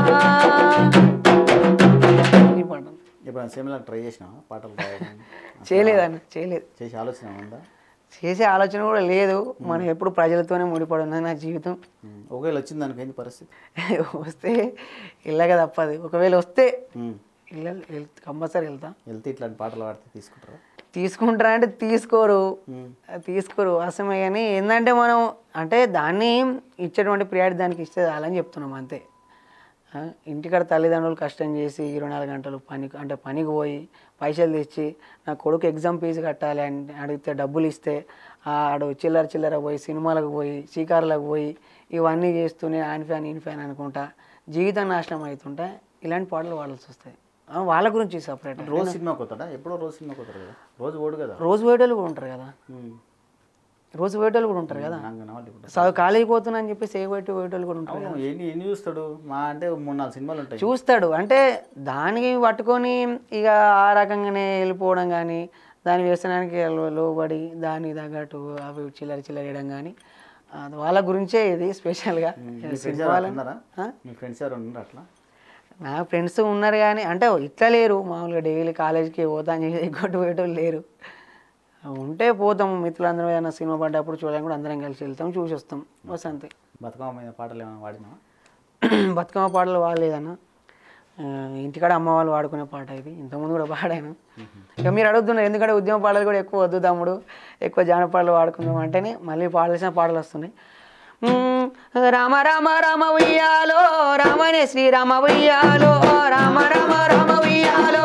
ఈ పాట. ఎప్పుడైనా సినిమాలో ట్రై చేసినావా పాటలు రాయడం చేయలేదన్న చేయలేదు చేసి ఆలోచన ఉందా చేసే ఆలోచన కూడా లేదు మనం ఎప్పుడు ప్రజలతోనే ముడిపడి ఉన్నది నా జీవితం ఉమ్, ఒకవేళ వచ్చింది దానికి ఏంది పరిస్థితి వస్తే వెళ్ళక తప్పదు ఒకవేళ వస్తే ఉమ్, వెళ్ళ కంపల్సరీ వెళ్తా వెళ్తే ఇట్లాంటి పాటలు పాడితే తీసుకుంటారా తీసుకుంటారా అంటే తీసుకోరు ఉమ్, తీసుకోరు అసమే కానీ ఏంటంటే మనం అంటే దాన్ని ఇచ్చేటువంటి ప్రియారిటీ దానికి ఇస్తే చాలని చెప్తున్నాం అంతే ఆ, ఇంటికాడ తల్లిదండ్రులు కష్టం చేసి ఇరవై నాలుగు గంటలు పని అంటే పనికి పోయి పైసలు తెచ్చి నా కొడుకు ఎగ్జామ్ ఫీజు కట్టాలి అని అడిగితే డబ్బులు ఇస్తే ఆ, ఆడు చిల్లర చిల్లర పోయి సినిమాలకు పోయి షికారులకు పోయి ఇవన్నీ చేస్తూనే ఆన్ ఫ్యాన్ ఇన్ ఫ్యాన్ అనుకుంటా జీవితం నాశనం అవుతుంటే ఇలాంటి పాటలు పాడాల్సి వస్తాయి ఆ, వాళ్ళ గురించి సపరేట్ రోజు సినిమాకి పోతాడా ఎప్పుడో రోజు సినిమాకి పోతారు కదా రోజు ఓడు కదా రోజు వేయడాలు కూడా ఉంటారు కదా ఉమ్. రోజు పోయేటోళ్ళు కూడా ఉంటారు కదా అంగనవాళ్ళు ఇప్పుడు చదువు ఖాళీ పోతున్నా అని చెప్పేసి ఏ పోయేటి పోయేటోళ్ళు కూడా ఉంటారు అవును ఎన్ని ఎన్ని చూస్తాడు మా అంటే మూడు నాలుగు సినిమాలు ఉంటాయి చూస్తాడు అంటే దానికి పట్టుకొని ఇక ఆ రకంగానే వెళ్ళిపోవడం కానీ దాని వ్యసనానికి లో- లోబడి దానికి తగ్గట్టు అవి చిల్లర చిల్లర వేయడం కానీ అది వాళ్ళ గురించే ఇది స్పెషల్గా మీ ఫ్రెండ్స్ ఎవరు ఉన్నారా మీ ఫ్రెండ్స్ ఎవరు ఉన్నారు అట్లా నా ఫ్రెండ్స్ ఉన్నారు కానీ అంటే ఇట్లా లేరు మామూలుగా డైలీ కాలేజీకి పోతా అని చెప్పి ఎగ్గొట్టు పోయేటోళ్ళు లేరు ఉంటే పోతాం మిత్రులందరం ఏదైనా సినిమా పడ్డప్పుడు చూడడానికి కూడా అందరం కలిసి వెళ్తాం చూసి వస్తాం బస్ అంతే బతుకమ్మ మీద పాటలు ఏమైనా వాడినావా బతుకమ్మ పాటలు వాడలేదన్న ఆ, ఇంటికాడ అమ్మ వాళ్ళు వాడుకునే పాట ఇది ఇంతకుముందు కూడా పాడాను ఇక మీరు అడుగుతున్నారు ఎందుకంటే ఉద్యమ పాటలు కూడా ఎక్కువ వద్దు తమ్ముడు ఎక్కువ జానపాటలు వాడుకుందాం అంటేనే మళ్ళీ పాడాల్సిన పాటలు వస్తున్నాయి మ్మ్. రామ రామ రామ ఉయ్యాలో రామనే శ్రీరామ ఉయ్యాలో రామ రామ రామ ఉయ్యాలో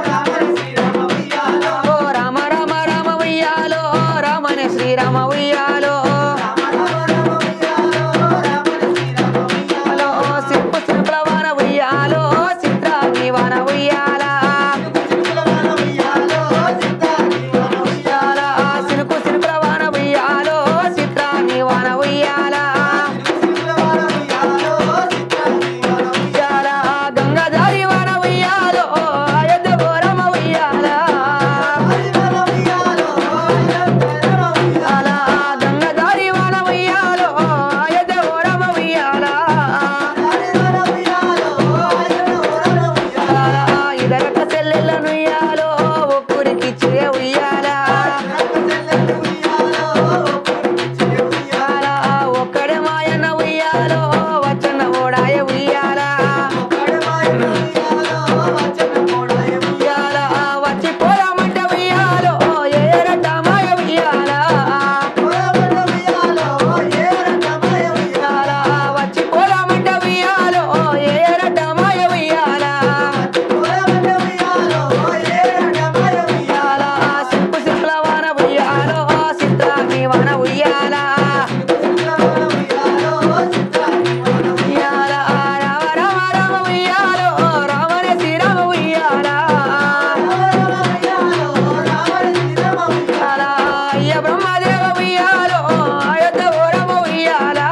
ఓ రామ రామ రామ ఉయ్యాలో రామనే శ్రీరామ ఉయ్యాలో హలో సిప్పు సిప్పుల వాన ఉయ్యాలో చిత్రాన్ని వాన ఉయ్యాలా ఉయ్యాలా సినుకు సినుకుల వాన ఉయ్యాలో చిత్రాన్ని వాన ఉయ్యాలా ఉయ్యాలా గంగాధారి వాన ఉయ్యాలో అయోధ్య ఘోరమ ఉయ్యాలా ఉయ్యాలా గంగాధారి వాన ఉయ్యాలో అయోధ్య ఘోరమ ఉయ్యాలా ఇదరక చెల్లెళ్ళను ఉయ్యాలో ఒక్కరికి చే ఉయ్యాలా ఉయ్యాలా ఒక్కడే మాయన్న ఉయ్యాలో వచ్చన్న ఓడాయ ఉయ్యాలా ఉయ్యాలా వచ్చి పోదామంటే ఉయ్యాలో ఏరట మాయ ఉయ్యాలా ఉయ్యాలా వచ్చి పోదామంటే ఉయ్యాలో ఏరట మాయ ఉయ్యాలా ఉయ్యాలా సిప్పు సిప్పుల వాన ఉయ్యాలో చిత్రాన్ని వాన ఉయ్యాలా ఉయ్యాలా రామ రామ రామ ఉయ్యాలో రామనే శ్రీరామ ఉయ్యాలా ఉయ్యాలా అయ్య బ్రహ్మదేవ ఉయ్యాలో అయోధ్య ఓరమ ఉయ్యాలా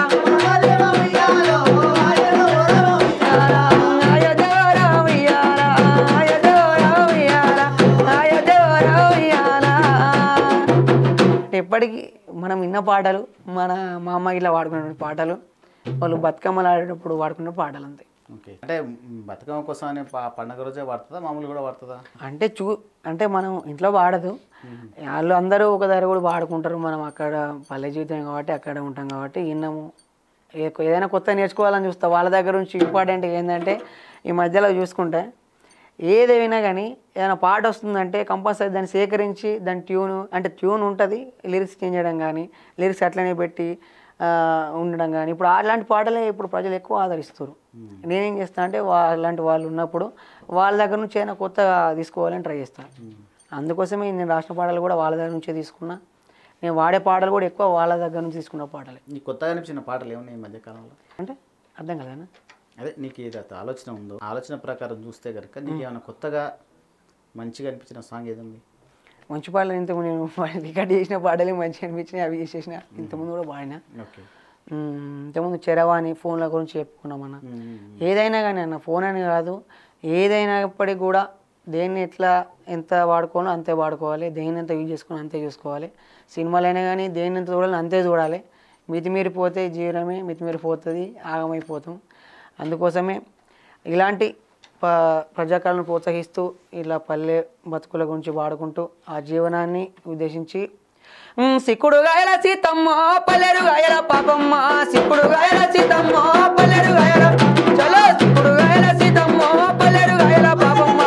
ఉయ్యాలా అయోధ్య ఓరమ ఉయ్యాలా అయోధ్య ఓరమ ఉయ్యాలా అయోధ్య ఓరమ ఉయ్యాలా ఎప్పటికీ మనం విన్న పాటలు మన మా అమ్మ ఇట్లా వాడుకునే పాటలు వాళ్ళు బతుకమ్మలు ఆడేటప్పుడు వాడుకునే పాటలు అంతే ఓకే అంటే మ్, బతుకమ్మ కోసం అనే ప- పండగ రోజే వాడుతుందా మామూలు కూడా వాడుతుందా అంటే చూ అంటే మనం ఇంట్లో వాడదు వాళ్ళు అందరూ ఒక దగ్గర కూడా వాడుకుంటారు మనం అక్కడ పల్లె జీవితం కాబట్టి అక్కడ ఉంటాం కాబట్టి విన్నాము ఏ- ఏదైనా కొత్త నేర్చుకోవాలని చూస్తా వాళ్ళ దగ్గర నుంచి ఇంపార్టెంట్ ఏంటంటే ఈ మధ్యలో చూసుకుంటే ఏదైనా కానీ ఏదైనా పాట వస్తుందంటే కంపల్సరీ దాన్ని సేకరించి దాని ట్యూన్ అంటే ట్యూన్ ఉంటుంది లిరిక్స్ చేంజ్ చేయడం కానీ లిరిక్స్ అట్లనే పెట్టి ఆ, ఉండడం కానీ ఇప్పుడు అలాంటి పాటలే ఇప్పుడు ప్రజలు ఎక్కువ ఆదరిస్తారు నేనేం చేస్తాను అంటే అలాంటి వాళ్ళు ఉన్నప్పుడు వాళ్ళ దగ్గర నుంచి ఏదైనా కొత్తగా తీసుకోవాలని ట్రై చేస్తాను అందుకోసమే నేను రాసిన పాటలు కూడా వాళ్ళ దగ్గర నుంచే తీసుకున్నా నేను వాడే పాటలు కూడా ఎక్కువ వాళ్ళ దగ్గర నుంచి తీసుకున్న పాటలే నీకు కొత్తగా అనిపించిన పాటలు ఏమున్నాయి ఈ మధ్య కాలంలో అంటే అర్థం కదనా అదే నీకు ఏదైతే ఆలోచన ఉందో ఆలోచన ప్రకారం చూస్తే కనుక నీకు ఏమైనా కొత్తగా మంచిగా అనిపించిన సాంగ్ ఏది ఉంది మంచి పాటలు ఇంతకు నేను రికార్డ్ చేసిన పాటలే మంచిగా అనిపించినాయి అవి చేసేసిన ఇంతకుముందు కూడా పాడినా ఓకే ఉమ్, ఇంతకుముందు చెరవాణి ఫోన్ల గురించి చెప్పుకున్నాం అన్న ఏదైనా కానీ అన్న ఫోన్ అని కాదు ఏదైనప్పటికీ కూడా దేన్ని ఎట్లా ఎంత వాడుకోవాలో అంతే వాడుకోవాలి దేన్ని ఎంత యూజ్ చేసుకోవాలో అంతే చూసుకోవాలి సినిమాలైనా కానీ దేన్ని ఎంత చూడాలి అంతే చూడాలి మితిమీరిపోతే జీవనమే మితిమీరిపోతుంది ఆగమైపోతాం అందుకోసమే ఇలాంటి ప ప్రజాకాలను ప్రోత్సహిస్తూ ఇలా పల్లె బతుకుల గురించి వాడుకుంటూ ఆ జీవనాన్ని ఉద్దేశించి ఉమ్, సిక్కుడు గాయల సీతమ్మ పల్లెరు గాయల పాపమ్మ సిక్కుడు గాయల సీతమ్మ పల్లెరు గాయల చలో సిక్కుడు గాయల సీతమ్మ పల్లెరు గాయల పాపమ్మ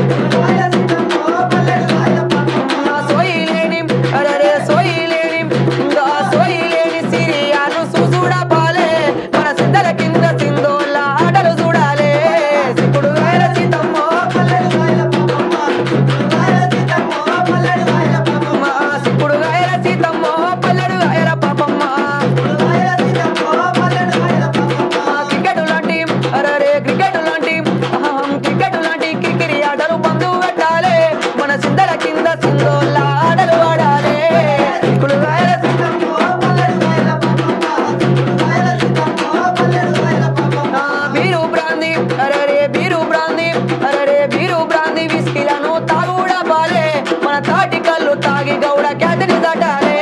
నా సోయి లేని అరరే సోయి లేని ఇంకా సోయి లేని సిరియాలు చూసుడా పాలే మన సిద్ధల కింద సింధోళ్ళ ఆటలు చూడాలే సిక్కుడు గాయల సీతమ్మ పాపమ్మ సిక్కుడు గాయల సీతమ్మ పల్లెడు గాయల పాపమ్మ క్రికెట్ లాంటి అరే క్రికెట్ బ్రాంది అరే బీరు బ్రాంది అరే బీరు బ్రాంది విస్కీలను తాగుడా బాలే మన తాటి కళ్ళు తాగి గౌడ ఖ్యాతిని దటాలే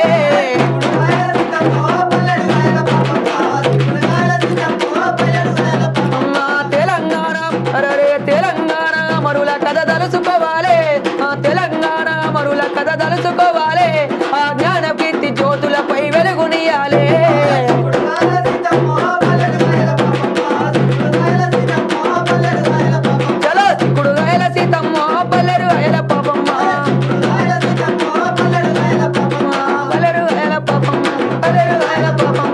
అమ్మా తెలంగాణ అరే తెలంగాణ మరుల కథ తలుసుకోవాలి ఆ తెలంగాణ మరుల కథ తలుసుకోవాలి ఆ జ్ఞాన కీర్తి జ్యోతులపై వెలుగునియాలే చలో చిక్కుడు గాయల సీతమ్మ పల్లెరు అయల పాపమ్మ పల్లెరు అయల పాపమ్మ పల్లెరు అయల పాపమ్మ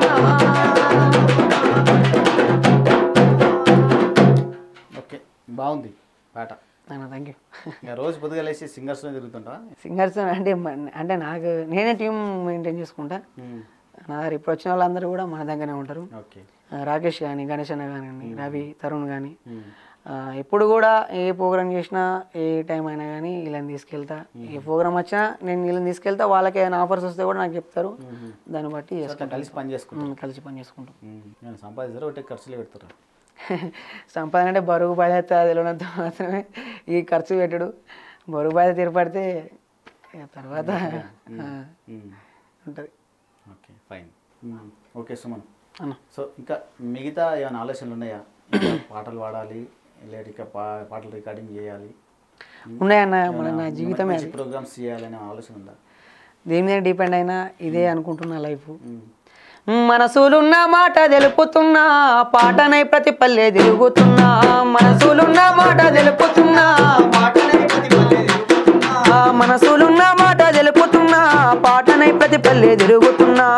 ఓకే బాగుంది పాట థ్యాంక్ యూ ఇంకా రోజు పొద్దుగా లేచి సింగర్స్లో తిరుగుతుంటా సింగర్స్ అంటే మన- అంటే నాకు నేనే టీం మెయింటైన్ చేసుకుంటా నా దగ్గర ఇప్పుడు వచ్చిన వాళ్ళందరూ కూడా మన దగ్గరనే ఉంటారు ఓకే ఆ, రాకేష్ కానీ గణేష్ అన్న కానీ రవి తరుణ్ కానీ ఎప్పుడు కూడా ఏ ప్రోగ్రామ్ చేసినా ఏ టైం అయినా కానీ వీళ్ళని తీసుకెళ్తా ఏ ప్రోగ్రామ్ వచ్చినా నేను వీళ్ళని తీసుకెళ్తా వాళ్ళకి ఏమైనా ఆఫర్స్ వస్తే కూడా నాకు చెప్తారు దాన్ని బట్టి చేసుకుంటాం కలిసి పని చేసుకుంటాం ఉమ్, కలిసి పని చేసుకుంటాం నేను సంపాదిస్తారు ఒకటే ఖర్చులు పెడతారు సంపాదన అంటే బరువు బాధ్యత తెలియనంత మాత్రమే ఈ ఖర్చు పెట్టుడు బరువు బాధ్యత ఏర్పడితే ఇక తర్వాత ఉంటుంది ఓకే ఫైన్ ఓకే సుమన్ అన్న సో ఇంకా మిగతా ఏమైనా ఆలోచనలు ఉన్నాయా ఇంకా పాటలు పాడాలి లేదా ఇంకా పా పాటలు రికార్డింగ్ చేయాలి ఉన్నాయన్న మన నా జీవితమే అది ప్రోగ్రామ్స్ చేయాలనే ఆలోచన ఉందా దేని మీద డిపెండ్ అయినా ఇదే అనుకుంటున్నా లైఫ్ మనసులున్న మాట తెలుపుతున్నా పాటనై ప్రతి పల్లె తిరుగుతున్నా మనసులున్న మాట తెలుపుతున్నా ఆ మనసులున్న మాట తెలుపుతున్నా పాటనై ప్రతి పల్లె తిరుగుతున్నా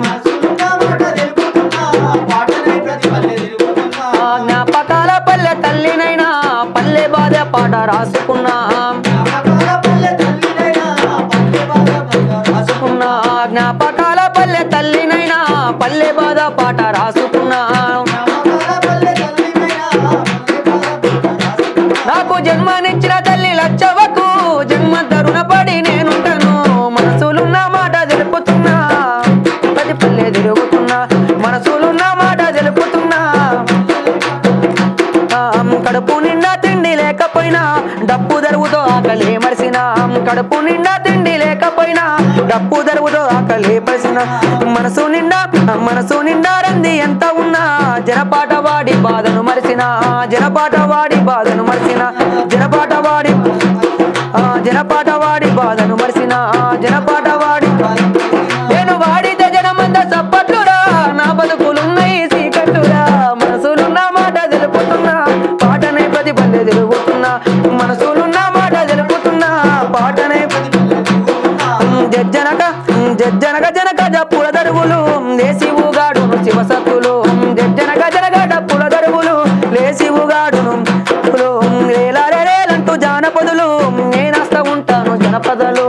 ఆ జ్ఞాపకాల పల్లె తల్లినైనా పల్లె బాధ పాట రాసుకున్నా రాసుకున్నా జ్ఞాపకాల పల్లె తల్లినైనా పల్లె బాధ పాట రాసుకున్నా నాకు జన్మనిచ్చిన తల్లి లచ్చవకు జన్మ తరుణపడి నేనుంటాను మనసులున్న మాట తెలుపుతున్నా పది పల్లె తిరుగుతున్నా మనసులున్న మాట తెలుపుతున్నా ఆ, కడుపు నిండా తిండి లేకపోయినా డప్పు దరువుతో ఆకలి మరిసిన కడుపు నిండా తిండి లేకపోయినా డప్పు దరువుతో ఆకలి మరిసిన మనసు నిండా మనసు నిండా రంది ఎంత ఉన్నా జనపాట వాడి బాధను మరిసిన జనపాట వాడి బాధను మరిసిన జనపాట వాడి ఆ, జనపాట వాడి బాధను మరిసిన జనపాట వాడి నేను వాడితే జనమంద సప్పట్లురా నా బతుకులున్నాయి సీకట్టురా మనసులున్న మాట తెలుపుతున్నా పాటనే ప్రతి పల్లె తెలుపుతున్నా మనసులున్న మాట తెలుపుతున్నా పాటనే జజ్జనక జజ్జనక జనక జప్పుల దరువులు లేసి ఊగాడును శివసత్తులు జజ్జనక జనక డప్పుల దరువులు లేసి ఊగాడును రేలారేలంటూ జానపదులు నేనస్తా ఉంటాను జనపదలు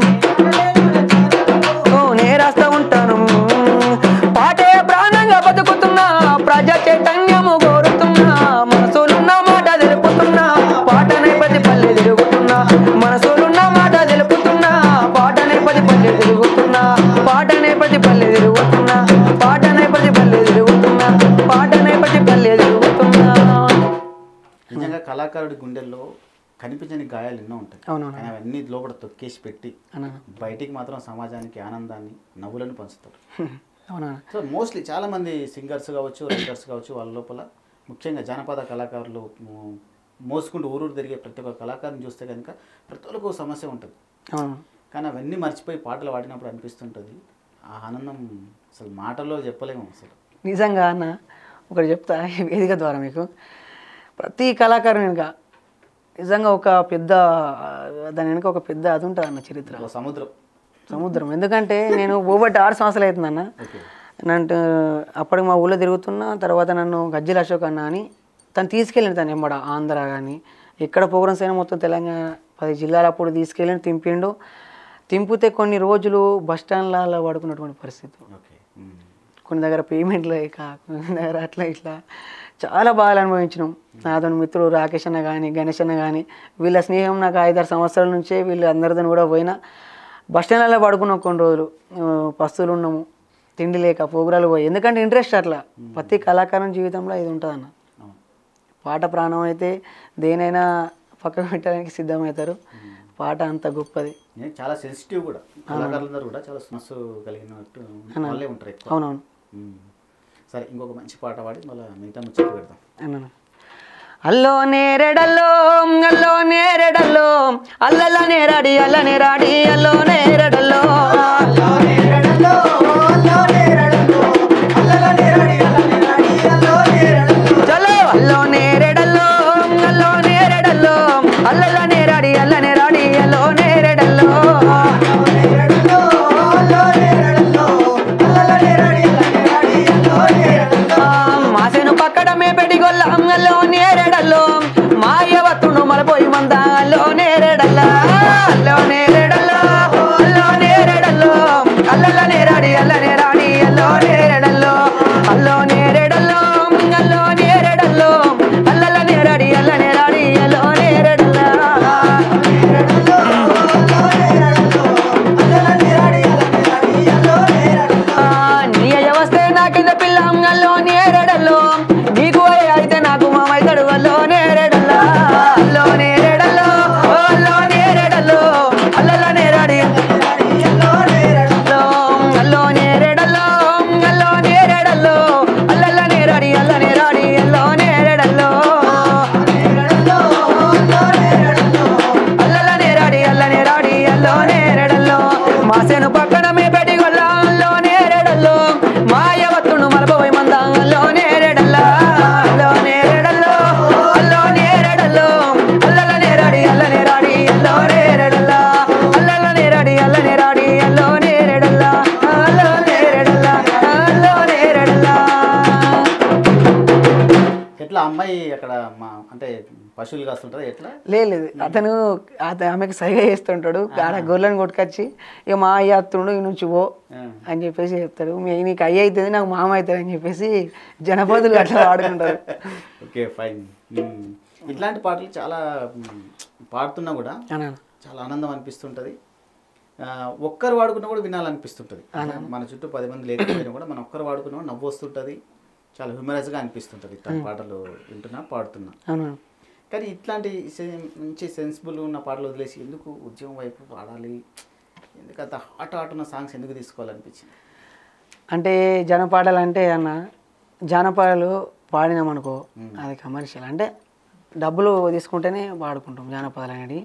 ఓ నేరాస్తా ఉంటాను పాటే ప్రాణంగా బతుకుతున్నా ప్రజా చైతన్యము కోరుతున్నా మనసులున్న మాట తెలుపుతున్నా పాటనే పది పల్లె తిరుగుతున్నా మనసులున్న మాట తెలుపుతున్నా పాటనే పది పల్లె తిరుగుతున్నా పాటనే పది పల్లె తిరుగుతున్నా పాటనే పది పల్లె తిరుగుతున్నా పాటనే పది పల్లె తిరుగుతున్నా నిజంగా కళాకారుడి గుండెల్లో కనిపించని గాయాలు ఎన్నో ఉంటాయి అవునవును. కానీ అవన్నీ లోపల తొక్కేసి పెట్టి అన్నా బయటికి మాత్రం సమాజానికి ఆనందాన్ని నవ్వులను పంచుతారు అవునా సో మోస్ట్లీ చాలామంది సింగర్స్ కావచ్చు రైటర్స్ కావచ్చు వాళ్ళ లోపల ముఖ్యంగా జానపద కళాకారులు మో- మోసుకుంటూ ఊరూరు తిరిగే ప్రతి ఒక్క కళాకారుని చూస్తే కనుక ప్రతి ఒక్కరికి ఒక సమస్య ఉంటుంది అవును కానీ అవన్నీ మర్చిపోయి పాటలు పాడినప్పుడు అనిపిస్తుంటుంది ఆ ఆనందం అసలు మాటల్లో చెప్పలేము అసలు నిజంగా అన్న ఒకటి చెప్తా ఈ వేదిక ద్వారా మీకు ప్రతి కళాకారుని వెనుక నిజంగా ఒక పెద్ద దాని వెనుక ఒక పెద్ద అది ఉంటుంది అన్న చరిత్ర ఒక సముద్రం సముద్రం ఎందుకంటే నేను పోబట్టి ఆరు సంవత్సరాలు అవుతుందన్న ఓకే నన్ను అప్పటికి మా ఊళ్ళో తిరుగుతున్నా తర్వాత నన్ను గజ్జల అశోక్ అన్న అని తను తీసుకెళ్ళింది తను ఎంబడ ఆంధ్ర కానీ ఎక్కడ ప్రోగ్రామ్స్ అయినా మొత్తం తెలంగాణ పది జిల్లాల అప్పుడు తీసుకెళ్ళి తింపిండు తింపితే కొన్ని రోజులు బస్ స్టాండ్లలో పడుకున్నటువంటి పరిస్థితి ఓకే ఉమ్. కొన్ని దగ్గర పేమెంట్లు లేక కొన్ని దగ్గర అట్లా ఇట్లా చాలా బాధలు అనుభవించినాం నాతో మిత్రుడు రాకేష్ అన్న కానీ గణేష్ అన్న కానీ వీళ్ళ స్నేహం నాకు ఐదారు సంవత్సరాల నుంచే వీళ్ళు అందరితో కూడా పోయినా బస్ స్టాండ్లలో పడుకున్నాం కొన్ని రోజులు ఆ, పస్తులు ఉన్నాము తిండి లేక పోగురాలు పోయి ఎందుకంటే ఇంట్రెస్ట్ అట్లా ప్రతి కళాకారం జీవితంలో ఇది ఉంటుంది అన్న అవును పాట ప్రాణం అయితే దేనైనా పక్కకు పెట్టడానికి సిద్ధమవుతారు పాట అంత గొప్పది నేను చాలా సెన్సిటివ్ కూడా కళాకారులందరూ కూడా చాలా మనసు కలిగినట్టు వాళ్ళే ఉంటారు ఎక్కువ అవునవును ఉమ్. సరే ఇంకొక మంచి పాట పాడి మళ్ళీ మిగతా ముచ్చట పెడదాం అన్నాను అల్లో నేరెడల్లో అల్లో నేరెడల్లో అల్లల నేరాడి అల్ల నేరాడి అల్లో నేరెడల్లో చలో అల్లో నేరెడల్లో అల్లో నేరెడల్లో అల్లల నేరాడి అల్ల నేరాడి అల్లో నేరెడల్లో మాసెను పక్కడమే పెడిగొల్ల అల్లో నేరెడల్లో మాయవత్తును మలపోయి మంద అల్లో నేరెడల్లా అల్లో నేరెడల్లో అల్లో నేరెడల్లో అల్లల నేరాడి అల్ల నేరాడి అల్లో నేరెడల్లో అల్లో నేరెడల్లో అల్లో నేరెడల్లో అల్లల నేరాడి అల్ల నేరాడి అల్లో నేరెడల్లా ఆ, నీ అయ్య వస్తే నా కింద పిల్ల అంగల్లో నేరెడల్లో నీకు అయ్య అయితే నాకు మామైతడు అల్లో నేరెడల్లా అల్లో నేరెడల్లో ఓ అల్లో నేరెడల్లో అల్లల్ల నేరాడి అల్లో అల్లో నేరెడల్లో అల్లో నేరెడల్లో అల్లల్ల నేరాడి అల్ల నేరాడి అల్లో నేరెడల్లో అల్లల నేరాడి అల్ల నేరాడి అల్లో నేరెడల్లో మాసెను పక్కన మే పెట్టి అల్లో నేరెడల్లో మాయవత్తును మలపవై మంద అల్లో నేరెడల్లా అల్లో నేరెడల్లో అల్లో నేరెడల్లో అల్లల నేరాడి అల్ల నేరాడి అల్లో నేరెడల్లా అల్లల నేరాడి అల్ల నేరాడి అల్లో నేరెడల్లా అల్లో నేరెడల్లా అల్లో నేరెడల్లా ఎట్లా అమ్మాయి అక్కడ మా అంటే పశువులు కాస్తుంటుంది ఎట్లా లేదు లేదు అతను అతను ఆమెకు సరిగా చేస్తుంటాడు ఆడ గొర్రెలను కొట్టుకొచ్చి ఇక మా అయ్య అత్తుండు ఈ నుంచి పో ఆ. అని చెప్పేసి చెప్తాడు మీ నీకు అయ్య అవుతుంది నాకు మామ అవుతుంది అని చెప్పేసి జనపదులు అట్లా వాడుకుంటారు ఓకే ఫైన్ ఉమ్. ఇట్లాంటి పాటలు చాలా ఉమ్, పాడుతున్నా కూడా అన్నా చాలా ఆనందం అనిపిస్తుంటుంది ఆ, ఒక్కరు వాడుకున్నా కూడా వినాలనిపిస్తుంటుంది మన చుట్టూ పది మంది లేకపోయినా కూడా మనం ఒక్కరు వాడుకున్నా కూడా నవ్వు వస్తుంటుంది చాలా హ్యూమరస్గా అనిపిస్తుంటుంది ఇట్లాంటి పాటలు వింటున్నా పాడుతున్నా అవును కానీ ఇట్లాంటి సె- మంచి సెన్సిబుల్ ఉన్న పాటలు వదిలేసి ఎందుకు ఉద్యమం వైపు పాడాలి ఎందుకు అంత హాట్ హాట్ ఉన్న సాంగ్స్ ఎందుకు తీసుకోవాలనిపించింది అంటే జనపాటలు అంటే అన్న జానపదాలు పాడినామనుకో అది కమర్షియల్ అంటే డబ్బులు తీసుకుంటేనే పాడుకుంటాం జానపదాలు అనేవి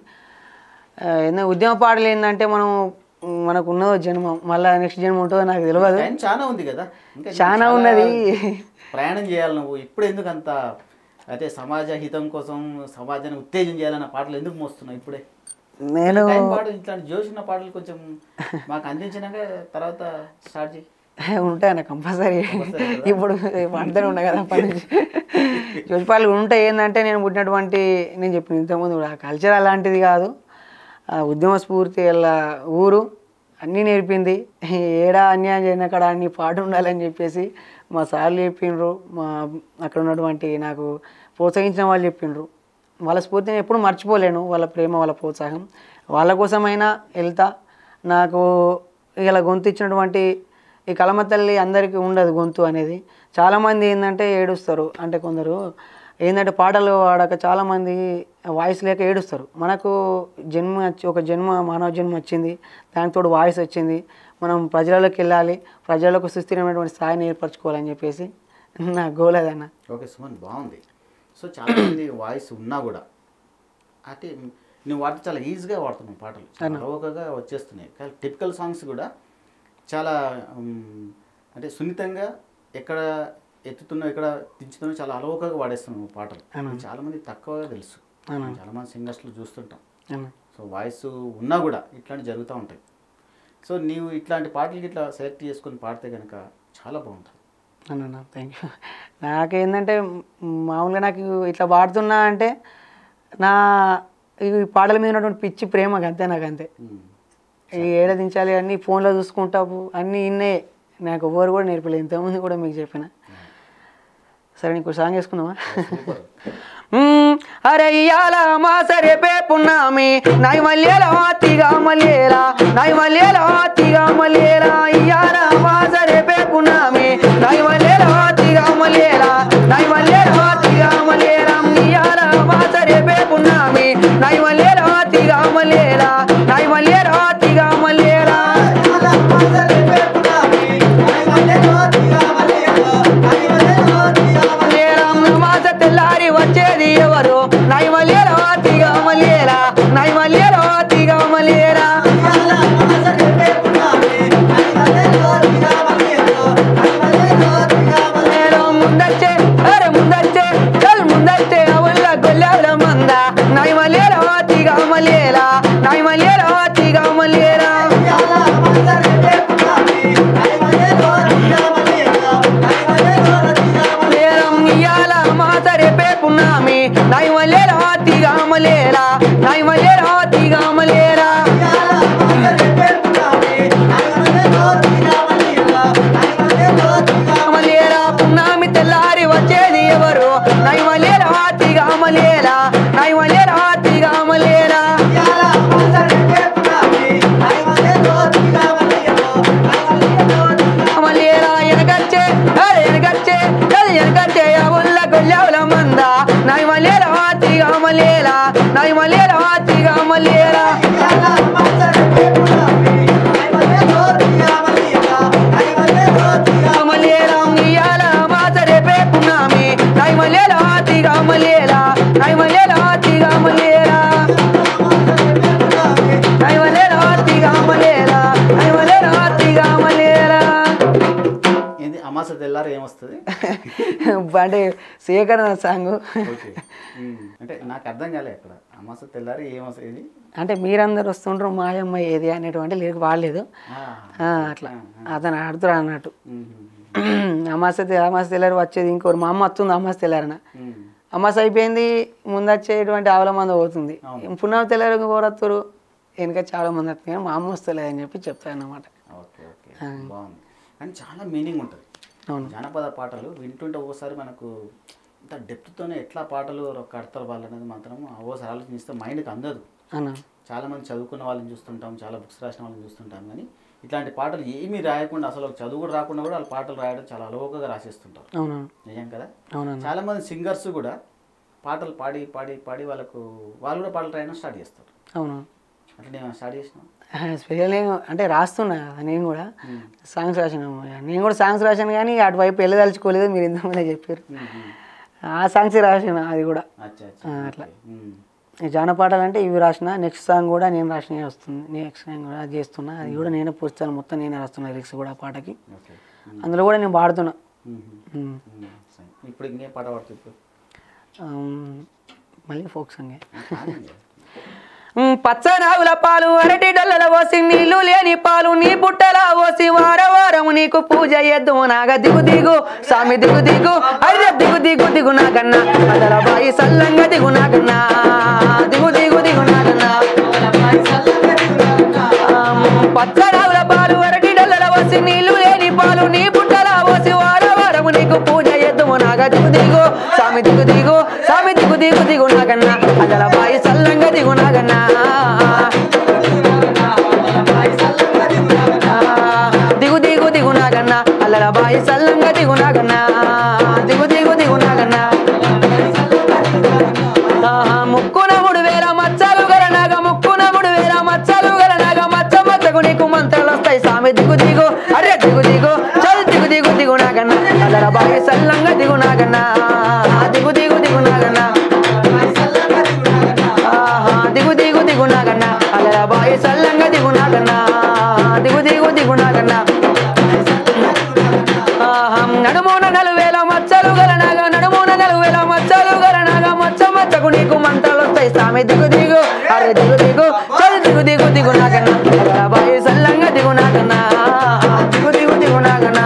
ఏంటంటే ఉద్యమ పాటలు ఏంటంటే మనం మనకు ఉన్న జన్మ మళ్ళీ నెక్స్ట్ జన్మ ఉంటుందో నాకు తెలియదు టైం చాలా ఉంది కదా ఇంకా చాలా చాలా ఉన్నది. ప్రయాణం చేయాలి నువ్వు ఇప్పుడు ఎందుకు అంత అయితే సమాజ హితం కోసం సమాజాన్ని ఉత్తేజం చేయాలన్న పాటలు ఎందుకు మోస్తున్నావు ఇప్పుడే నేను టైం పాటలు ఇట్లాంటి జోష్ ఉన్న పాటలు కొంచెం మాకు అందించినాక తర్వాత స్టార్ట్ చేయి ఉంటాయన్న కంపల్సరీ ఇప్పుడు అందరూ ఉన్నాయి కదా అప్పటి నుంచి జోజిపాలు ఉంటాయి ఏంటంటే నేను పుట్టినటువంటి నేను చెప్పిన ఇంతకుముందు కూడా కల్చర్ అలాంటిది కాదు ఆ ఉద్యమ స్ఫూర్తి వాళ్ళ ఊరు అన్నీ నేర్పింది ఏడా అన్యాయం చేయని అక్కడ అన్ని పాట ఉండాలని చెప్పేసి మా సార్లు చెప్పిండ్రు మా అక్కడ ఉన్నటువంటి నాకు ప్రోత్సహించిన వాళ్ళు చెప్పిండ్రు వాళ్ళ స్ఫూర్తిని ఎప్పుడు మర్చిపోలేను వాళ్ళ ప్రేమ వాళ్ళ ప్రోత్సాహం వాళ్ళ కోసమైనా వెళ్తా నాకు ఇలా గొంతు ఇచ్చినటువంటి ఈ కలమ తల్లి అందరికీ ఉండదు గొంతు అనేది చాలామంది ఏంటంటే ఏడుస్తారు అంటే కొందరు ఏంటంటే పాటలు పాడక చాలామంది వాయిస్ లేక ఏడుస్తారు మనకు జన్మ వచ్చి- ఒక జన్మ మానవ జన్మ వచ్చింది దానితో వాయిస్ వచ్చింది మనం ప్రజలలోకి వెళ్ళాలి ప్రజలకు సుస్థిరమైనటువంటి స్థాయిని ఏర్పరచుకోవాలని చెప్పేసి నా గోల్ అదన్న ఓకే సుమన్ బాగుంది సో చాలామంది వాయిస్ ఉన్నా కూడా అంటే నువ్వు వాటి చాలా ఈజీగా వాడుతున్నావు పాటలు చాలా అలవకగా వచ్చేస్తున్నాయి కానీ టిపికల్ సాంగ్స్ కూడా చాలా ఉమ్, అంటే సున్నితంగా ఎక్కడ ఎత్తుతున్నా ఎక్కడ దించుతున్నా చాలా అలవకగా వాడేస్తున్నావు పాటలు ఇది చాలామంది తక్కువగా తెలుసు చాలామంది సింగర్స్లో చూస్తుంటాం అన్న సో వాయిస్ ఉన్నా కూడా ఇట్లాంటి జరుగుతూ ఉంటాయి సో నీవు ఇట్లాంటి పాటలకి ఇట్లా సెలెక్ట్ చేసుకొని పాడితే కనుక చాలా బాగుంటుంది అన్న థ్యాంక్ యూ నాకేంటంటే మామూలుగా నాకు ఇట్లా పాడుతున్నా అంటే నా ఈ పాటల మీద ఉన్నటువంటి పిచ్చి ప్రేమ అంతే నాకు అంతే ఉమ్. ఈ ఏడ దించాలి అన్ని ఫోన్లో చూసుకుంటావు అన్నీ ఇన్నే నాకు ఎవరు కూడా నేర్పలేదు ఇంతకుముందు కూడా మీకు చెప్పిన సరే నీకు సాంగ్ వేసుకుందామా సూపర్ మ్మ్. అరే ఇయ్యాల మా సరే పేపున్నామి నాయి మల్లేల తిగా మల్లేలా నాయి మల్లేల తిగా మల్లేలా ఇయ్యాల మా సరే పేపున్నామి నాయి మల్లేల తిగా మల్లేలా నాయి మల్లేల తిగా మల్లేలా నాయి మల్లేరా తీగ మల్లేరా నాయి మల్లేరా తీగ మల్లేరా నేను ముందచ్చే అరే ముందచ్చే చల్ ముందచ్చే అవుల్ల గొల్లాల మంద నాయి మల్లేరా తీగ మల్లేరా నాయి మల్లేరా తీగ మల్లేరా లేరం ఇయ్యాల మాత రేపే పున్నామి నాయి మల్లేరా తీగ మల్లేరా నాయి మల్లేరా తీగ మల్లేరా మల్లేరా పున్నామి తెల్లారి వచ్చేది ఎవరు నాయి మల్లేరా తీగ మల్లేరా నాయి మల్లేరా తీగ మల్లేరా మల్లేరా ఎనకచ్చే అరే ఎనకచ్చే చల్ ఎనకచ్చే అవుల్ల గొల్లావుల మంద నాయి మల్లేరా తీగ మల్లేరా నాయి మల్లేరా తీగ మల్లేరా మల్లేరా ఇయ్యాల మాత రేపే పున్నామి నాయి మల్లేరా తీగ మల్లేరా నాయి మల్లేరా తీగ మల్లేరా నాయి మల్లేరా తీగ మల్లేరా నాయి మల్లేరా తీగ మల్లేరా ఏంది అమాస తెల్లారు ఏమొస్తుంది అంటే సేకరణ సాంగ్ ఓకే ఉమ్. అంటే నాకు అర్థం కాలే అక్కడ అమాస తెల్లారి ఏమొస్తుంది అంటే మీరందరూ వస్తుండ్రు మాయమ్మ ఏది అనేటువంటి లిరిక్ వాడలేదు ఆ. ఆ, అట్లా అతను ఆడుతురా అన్నట్టు ఉమ్. అమాస తె- అమాస తెల్లారి వచ్చేది ఇంకోటి మా అమ్మ వస్తుంది అమాస తెల్లారన ఉమ్. అమాస అయిపోయింది ముందు వచ్చేటువంటి ఆవుల మంది పోతుంది అవును. పున్నమ తెల్లారి కోరత్తురు వెనక చాలా మంది వస్తుంది కానీ మా అమ్మ వస్తలేదు అని చెప్పి చెప్తాను అన్నమాట ఓకే ఓకే బాగుంది కానీ చాలా మీనింగ్ ఉంటుంది అవును జానపద పాటలు వింటుంటే ఒకసారి మనకు ఇంత డెప్త్తోనే ఎట్లా పాటలు కడతారు వాళ్ళు అనేది మాత్రం ఓసారి ఆలోచిస్తే మైండ్కి అందదు అన్న చాలా మంది చదువుకున్న వాళ్ళని చూస్తుంటాం చాలా బుక్స్ రాసిన వాళ్ళని చూస్తుంటాం కానీ ఇట్లాంటి పాటలు ఏమీ రాయకుండా అసలు వాళ్ళకి చదువు కూడా రాకుండా కూడా వాళ్ళు పాటలు రాయడం చాలా అలవోకగా రాసేస్తుంటారు అవునవును నిజం కదా అవునన్న చాలా మంది సింగర్స్ కూడా పాటలు పాడి పాడి పాడి వాళ్ళకు వాళ్ళు కూడా పాటలు రాయడం స్టార్ట్ చేస్తారు అవునవును అంటే నేను స్టార్ట్ చేసిన స్పెషల్ అంటే రాస్తున్నా కదా నేను కూడా సాంగ్స్ రాసిన నేను కూడా సాంగ్స్ రాశాను కానీ అటువైపు వెళ్ళదలుచుకోలేదు మీరు ఇంతమంది చెప్పారు ఆ సాంగ్స్ రాసిన అది కూడా అచ్చా అచ్చా ఆ, అట్లా. ఓకే. ఉమ్. ఈ జానపాటలు అంటే ఇవి రాసిన నెక్స్ట్ సాంగ్ కూడా నేను రాసిన వస్తుంది నెక్స్ట్ సాంగ్ కూడా అది చేస్తున్నా అది కూడా నేనే పుస్తకాలు మొత్తం నేనే రాస్తున్నా లిరిక్స్ కూడా ఆ పాటకి ఓకే అందులో కూడా నేను పాడుతున్నా ఉమ్. ఉమ్. ఉమ్. సరే. ఇప్పుడు ఇంకేం పాట పాడుతుంది ఇప్పుడు ఆమ్, మళ్ళీ ఫోక్ సాంగే పాడండి. ఉమ్, పచ్చనాగుల పాలు అరటి డొల్లల పోసి నీళ్లు లేని పాలు నీ పుట్టల పోసి వార వారం నీకు పూజ ఎద్దు నాగ దిగు దిగు స్వామి దిగు దిగు అయితే దిగు దిగు దిగు నాకన్నా అదల బాయి సల్లంగా దిగు నాకన్నా దిగు దిగు దిగు నాకన్నా ఆమ్, పచ్చనాగుల పాలు అరటి డొల్లల పోసి నీళ్లు లేని పాలు నీ పుట్టల పోసి వార వారం నీకు పూజ ఎద్దు నాగ దిగు దిగు స్వామి దిగు దిగు స్వామి దిగు దిగు దిగు నాకన్నా అదల బాయి సల్లంగా దిగు నాకన్నా దిగు దిగు దిగు నాగన్నా అల్లల బాయి సల్లంగా దిగు నాగన్నా దిగు దిగు దిగు నాగన్నా ఆహా, ముక్కున మూడు వేల మచ్చలు గల నాగ ముక్కున మూడు వేల మచ్చలు గల నాగ మచ్చ మచ్చకు నీకు మంత్రాలు వస్తాయి సామి దిగు దిగు అరే దిగు దిగు చల్ దిగు దిగు దిగు నాగన్నా అల్లల బాయి సల్లంగా దిగు నాగన్నా దిగు దిగు దిగు నాగన్నా ఆహా, దిగు దిగు దిగు నాగన్నా అల్లల బాయి సల్లంగా దిగు నాగన్నా దిగు దిగు దిగు నాగన్నా ఆహం, నడుమున నలువేల మచ్చలు గల నాగ నడుమున నలువేల మచ్చలు గల నాగ మచ్చ మచ్చకు నీకు మంటలు వస్తాయి సామి దిగు దిగు అరే దిగు దిగు చల్ దిగు దిగు దిగు నాగన్నా అలా బాయి సల్లంగా దిగు నాగన్నా దిగు దిగు దిగు నాగన్నా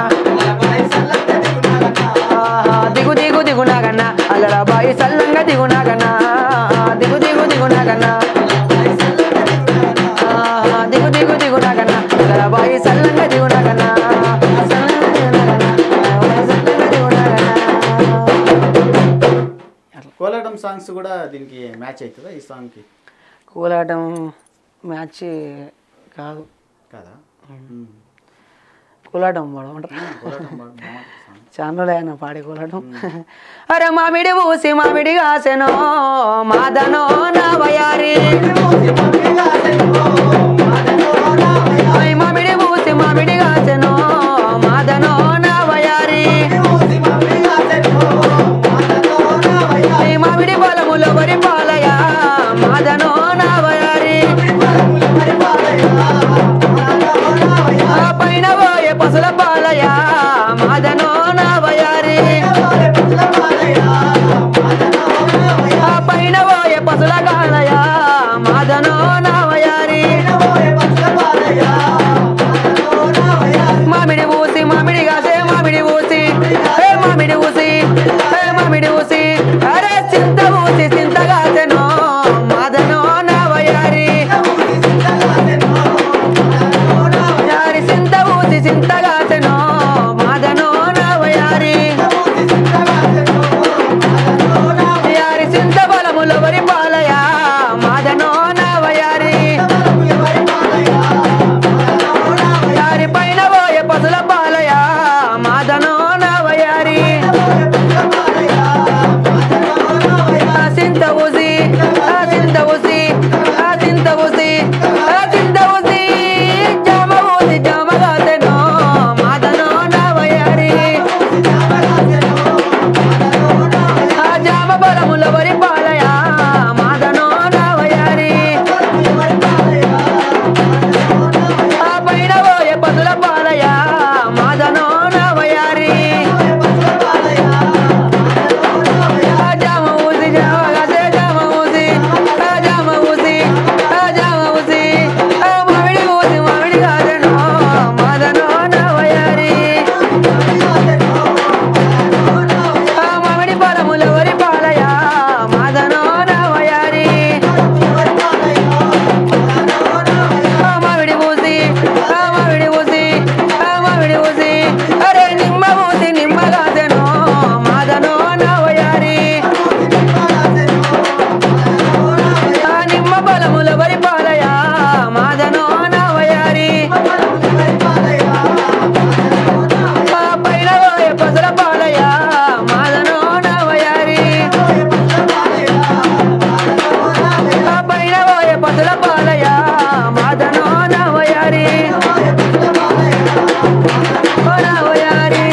ఆహా, దిగు దిగు దిగు నాగన్నా అల్లల బాయి సల్లంగా దిగు నాగన్నా దిగు దిగు దిగు నాగన్నా ఆహా, దిగు దిగు దిగు నాగన్నా అల్లల బాయి సల్లంగా దిగు నాగన్నా సల్లంగా దిగు నాగన్నా, సల్లంగా దిగు నాగన్నా. అట్లా కోలాటం సాంగ్స్ కూడా దీనికి మ్యాచ్ అవుతుందా ఈ సాంగ్కి కోలాటం మ్యాచ్ కాదు కదా ఉమ్. కోలాటం పాడమంటారు ఉమ్, కోలాటం బాగా బాగుంటుంది సాంగ్ చాండ్రోలే ఆయన పాడే కోలాటం అరే మామిడి పూసి మామిడి కాసెనో మాదనో నా వయారి మామిడి పూసి మామిడి కాసెనో మాదనో నా వయారి ఈ మామిడి పొలములో వరి పాలయ మాదనో నావయారి ఆ పైన పోయే పసుల పాలయ మాదనో నావయారి ఆ పైన పోయే పసుల కాలయ మాదనో నావయారి మామిడి ఊసి మామిడి కాసే మామిడి ఊసి ఏ మామిడి ఊసి ఏ మామిడి ఊసి అరే చింత ఊసి చింత కాసెనో మాదనో నావయారి యారి చింత ఊసి చింత కాసెనో మాదనో నావయారి యారి చింత బలముల వరి పాలయ మాదనో నావయారి యారి పైన పోయే పసుల పాలయ మాదనో నవయారి ఆ సింత ఊసి ఆ సింత ఊసి ఆ సింత ఊసి ఆ సింత ఊసి జామ ఊసి జామ గాతెనో మాదనో నవయారి ఆ జామ బలముల వరి పాలయ మాదనో నవయారి ఆ పైన పోయే పదుల పాలయ మాదనో నవయారి ఆ జామ ఊసి జామ గసే జామ ఊసి ఆ జామ ఊసి ఆ జామ ఊసి ఆ మామిడి ఊసి మామిడి కాదనో మాదనో నవయారి ఆ మామిడి పరముల వరి పాలయ మాదనో నవయారి ఆ మామిడి ఊసి ఆ మామిడి ఊసి ఆ మామిడి ఊసి అరే నిమ్మ ఊసి నిమ్మ గాదెనో మాదనో నవయారి ఆ నిమ్మ బలముల వరి పాలయ మాదనో నవయారి ఆ పైన పోయే పసల పాలయ మాదనో నవయారి ఆ పైన పోయే పసల పాలయ మాదనో నవయారి ఓ నవయారి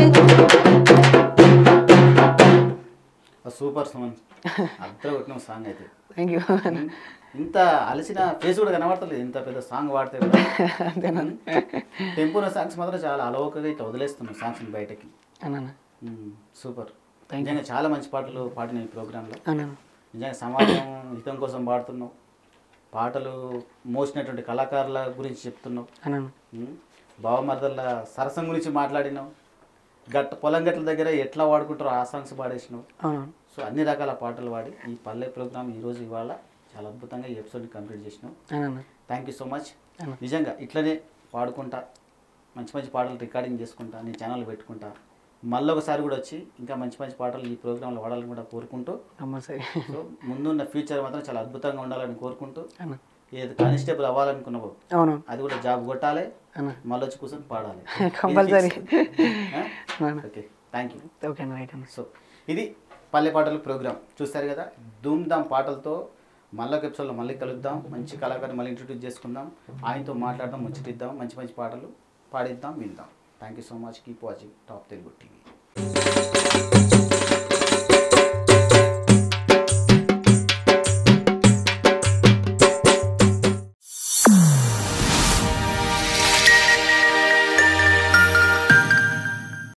సూపర్ సుమన్ అద్దరు కొట్టిన సాంగ్ అయితే థ్యాంక్ యూ ఇంత అలసిన ఫేస్ కూడా కనబడతలేదు ఇంత పెద్ద సాంగ్ పాడితే కూడా అంతేనా టెంపుల్ సాంగ్స్ మాత్రం చాలా అలవోకగా ఇట్లా వదిలేస్తున్నాం సాంగ్స్ని బయటకి అన్నా సూపర్ Thank you. నిజంగా చాలా మంచి పాటలు పాడిన ఈ ప్రోగ్రాంలో అన్నా నిజంగా సమాజం హితం కోసం పాడుతున్నావు పాటలు మోసినటువంటి కళాకారుల గురించి చెప్తున్నావు అన్నా ఉమ్, బావమరదల సరసం గురించి మాట్లాడినావు గట్ట పొలం గట్ల దగ్గర ఎట్లా వాడుకుంటారో ఆ సాంగ్స్ పాడేసినావు అవునా సో అన్ని రకాల పాటలు పాడి ఈ పల్లె ప్రోగ్రామ్ ఈరోజు ఇవాళ చాలా అద్భుతంగా ఈ ఎపిసోడ్ని కంప్లీట్ చేసినావు అన్నా థ్యాంక్ యూ సో మచ్ అన్న. నిజంగా ఇట్లనే పాడుకుంటా మంచి మంచి పాటలు రికార్డింగ్ చేసుకుంటా నీ ఛానల్ పెట్టుకుంటా మళ్ళీ ఒకసారి కూడా వచ్చి ఇంకా మంచి మంచి పాటలు ఈ ప్రోగ్రాంలో వాడాలని కూడా కోరుకుంటూ కంపల్సరీ సో ముందున్న ఫ్యూచర్ మాత్రం చాలా అద్భుతంగా ఉండాలని కోరుకుంటూ అన్న ఏది కానిస్టేబుల్ అవ్వాలనుకున్నావో అవును అది కూడా జాబ్ కొట్టాలి అన్న మళ్ళీ వచ్చి కూర్చొని పాడాలి కంపల్సరీ ఆ? అన్న ఓకే థ్యాంక్ యూ ఓకే అన్న రైట్ అన్న సో ఇది పల్లె పాటల ప్రోగ్రామ్ చూస్తారు కదా ధూమ్ ధామ్ పాటలతో మళ్ళీ ఒక ఎపిసోడ్లో మళ్ళీ కలుద్దాం మంచి కళాకారుని మళ్ళీ ఇంట్రడ్యూస్ చేసుకుందాం ఆయనతో మాట్లాడదాం ముచ్చటిద్దాం మంచి మంచి పాటలు పాడిద్దాం విందాం thank you so much keep watching top Telugu TV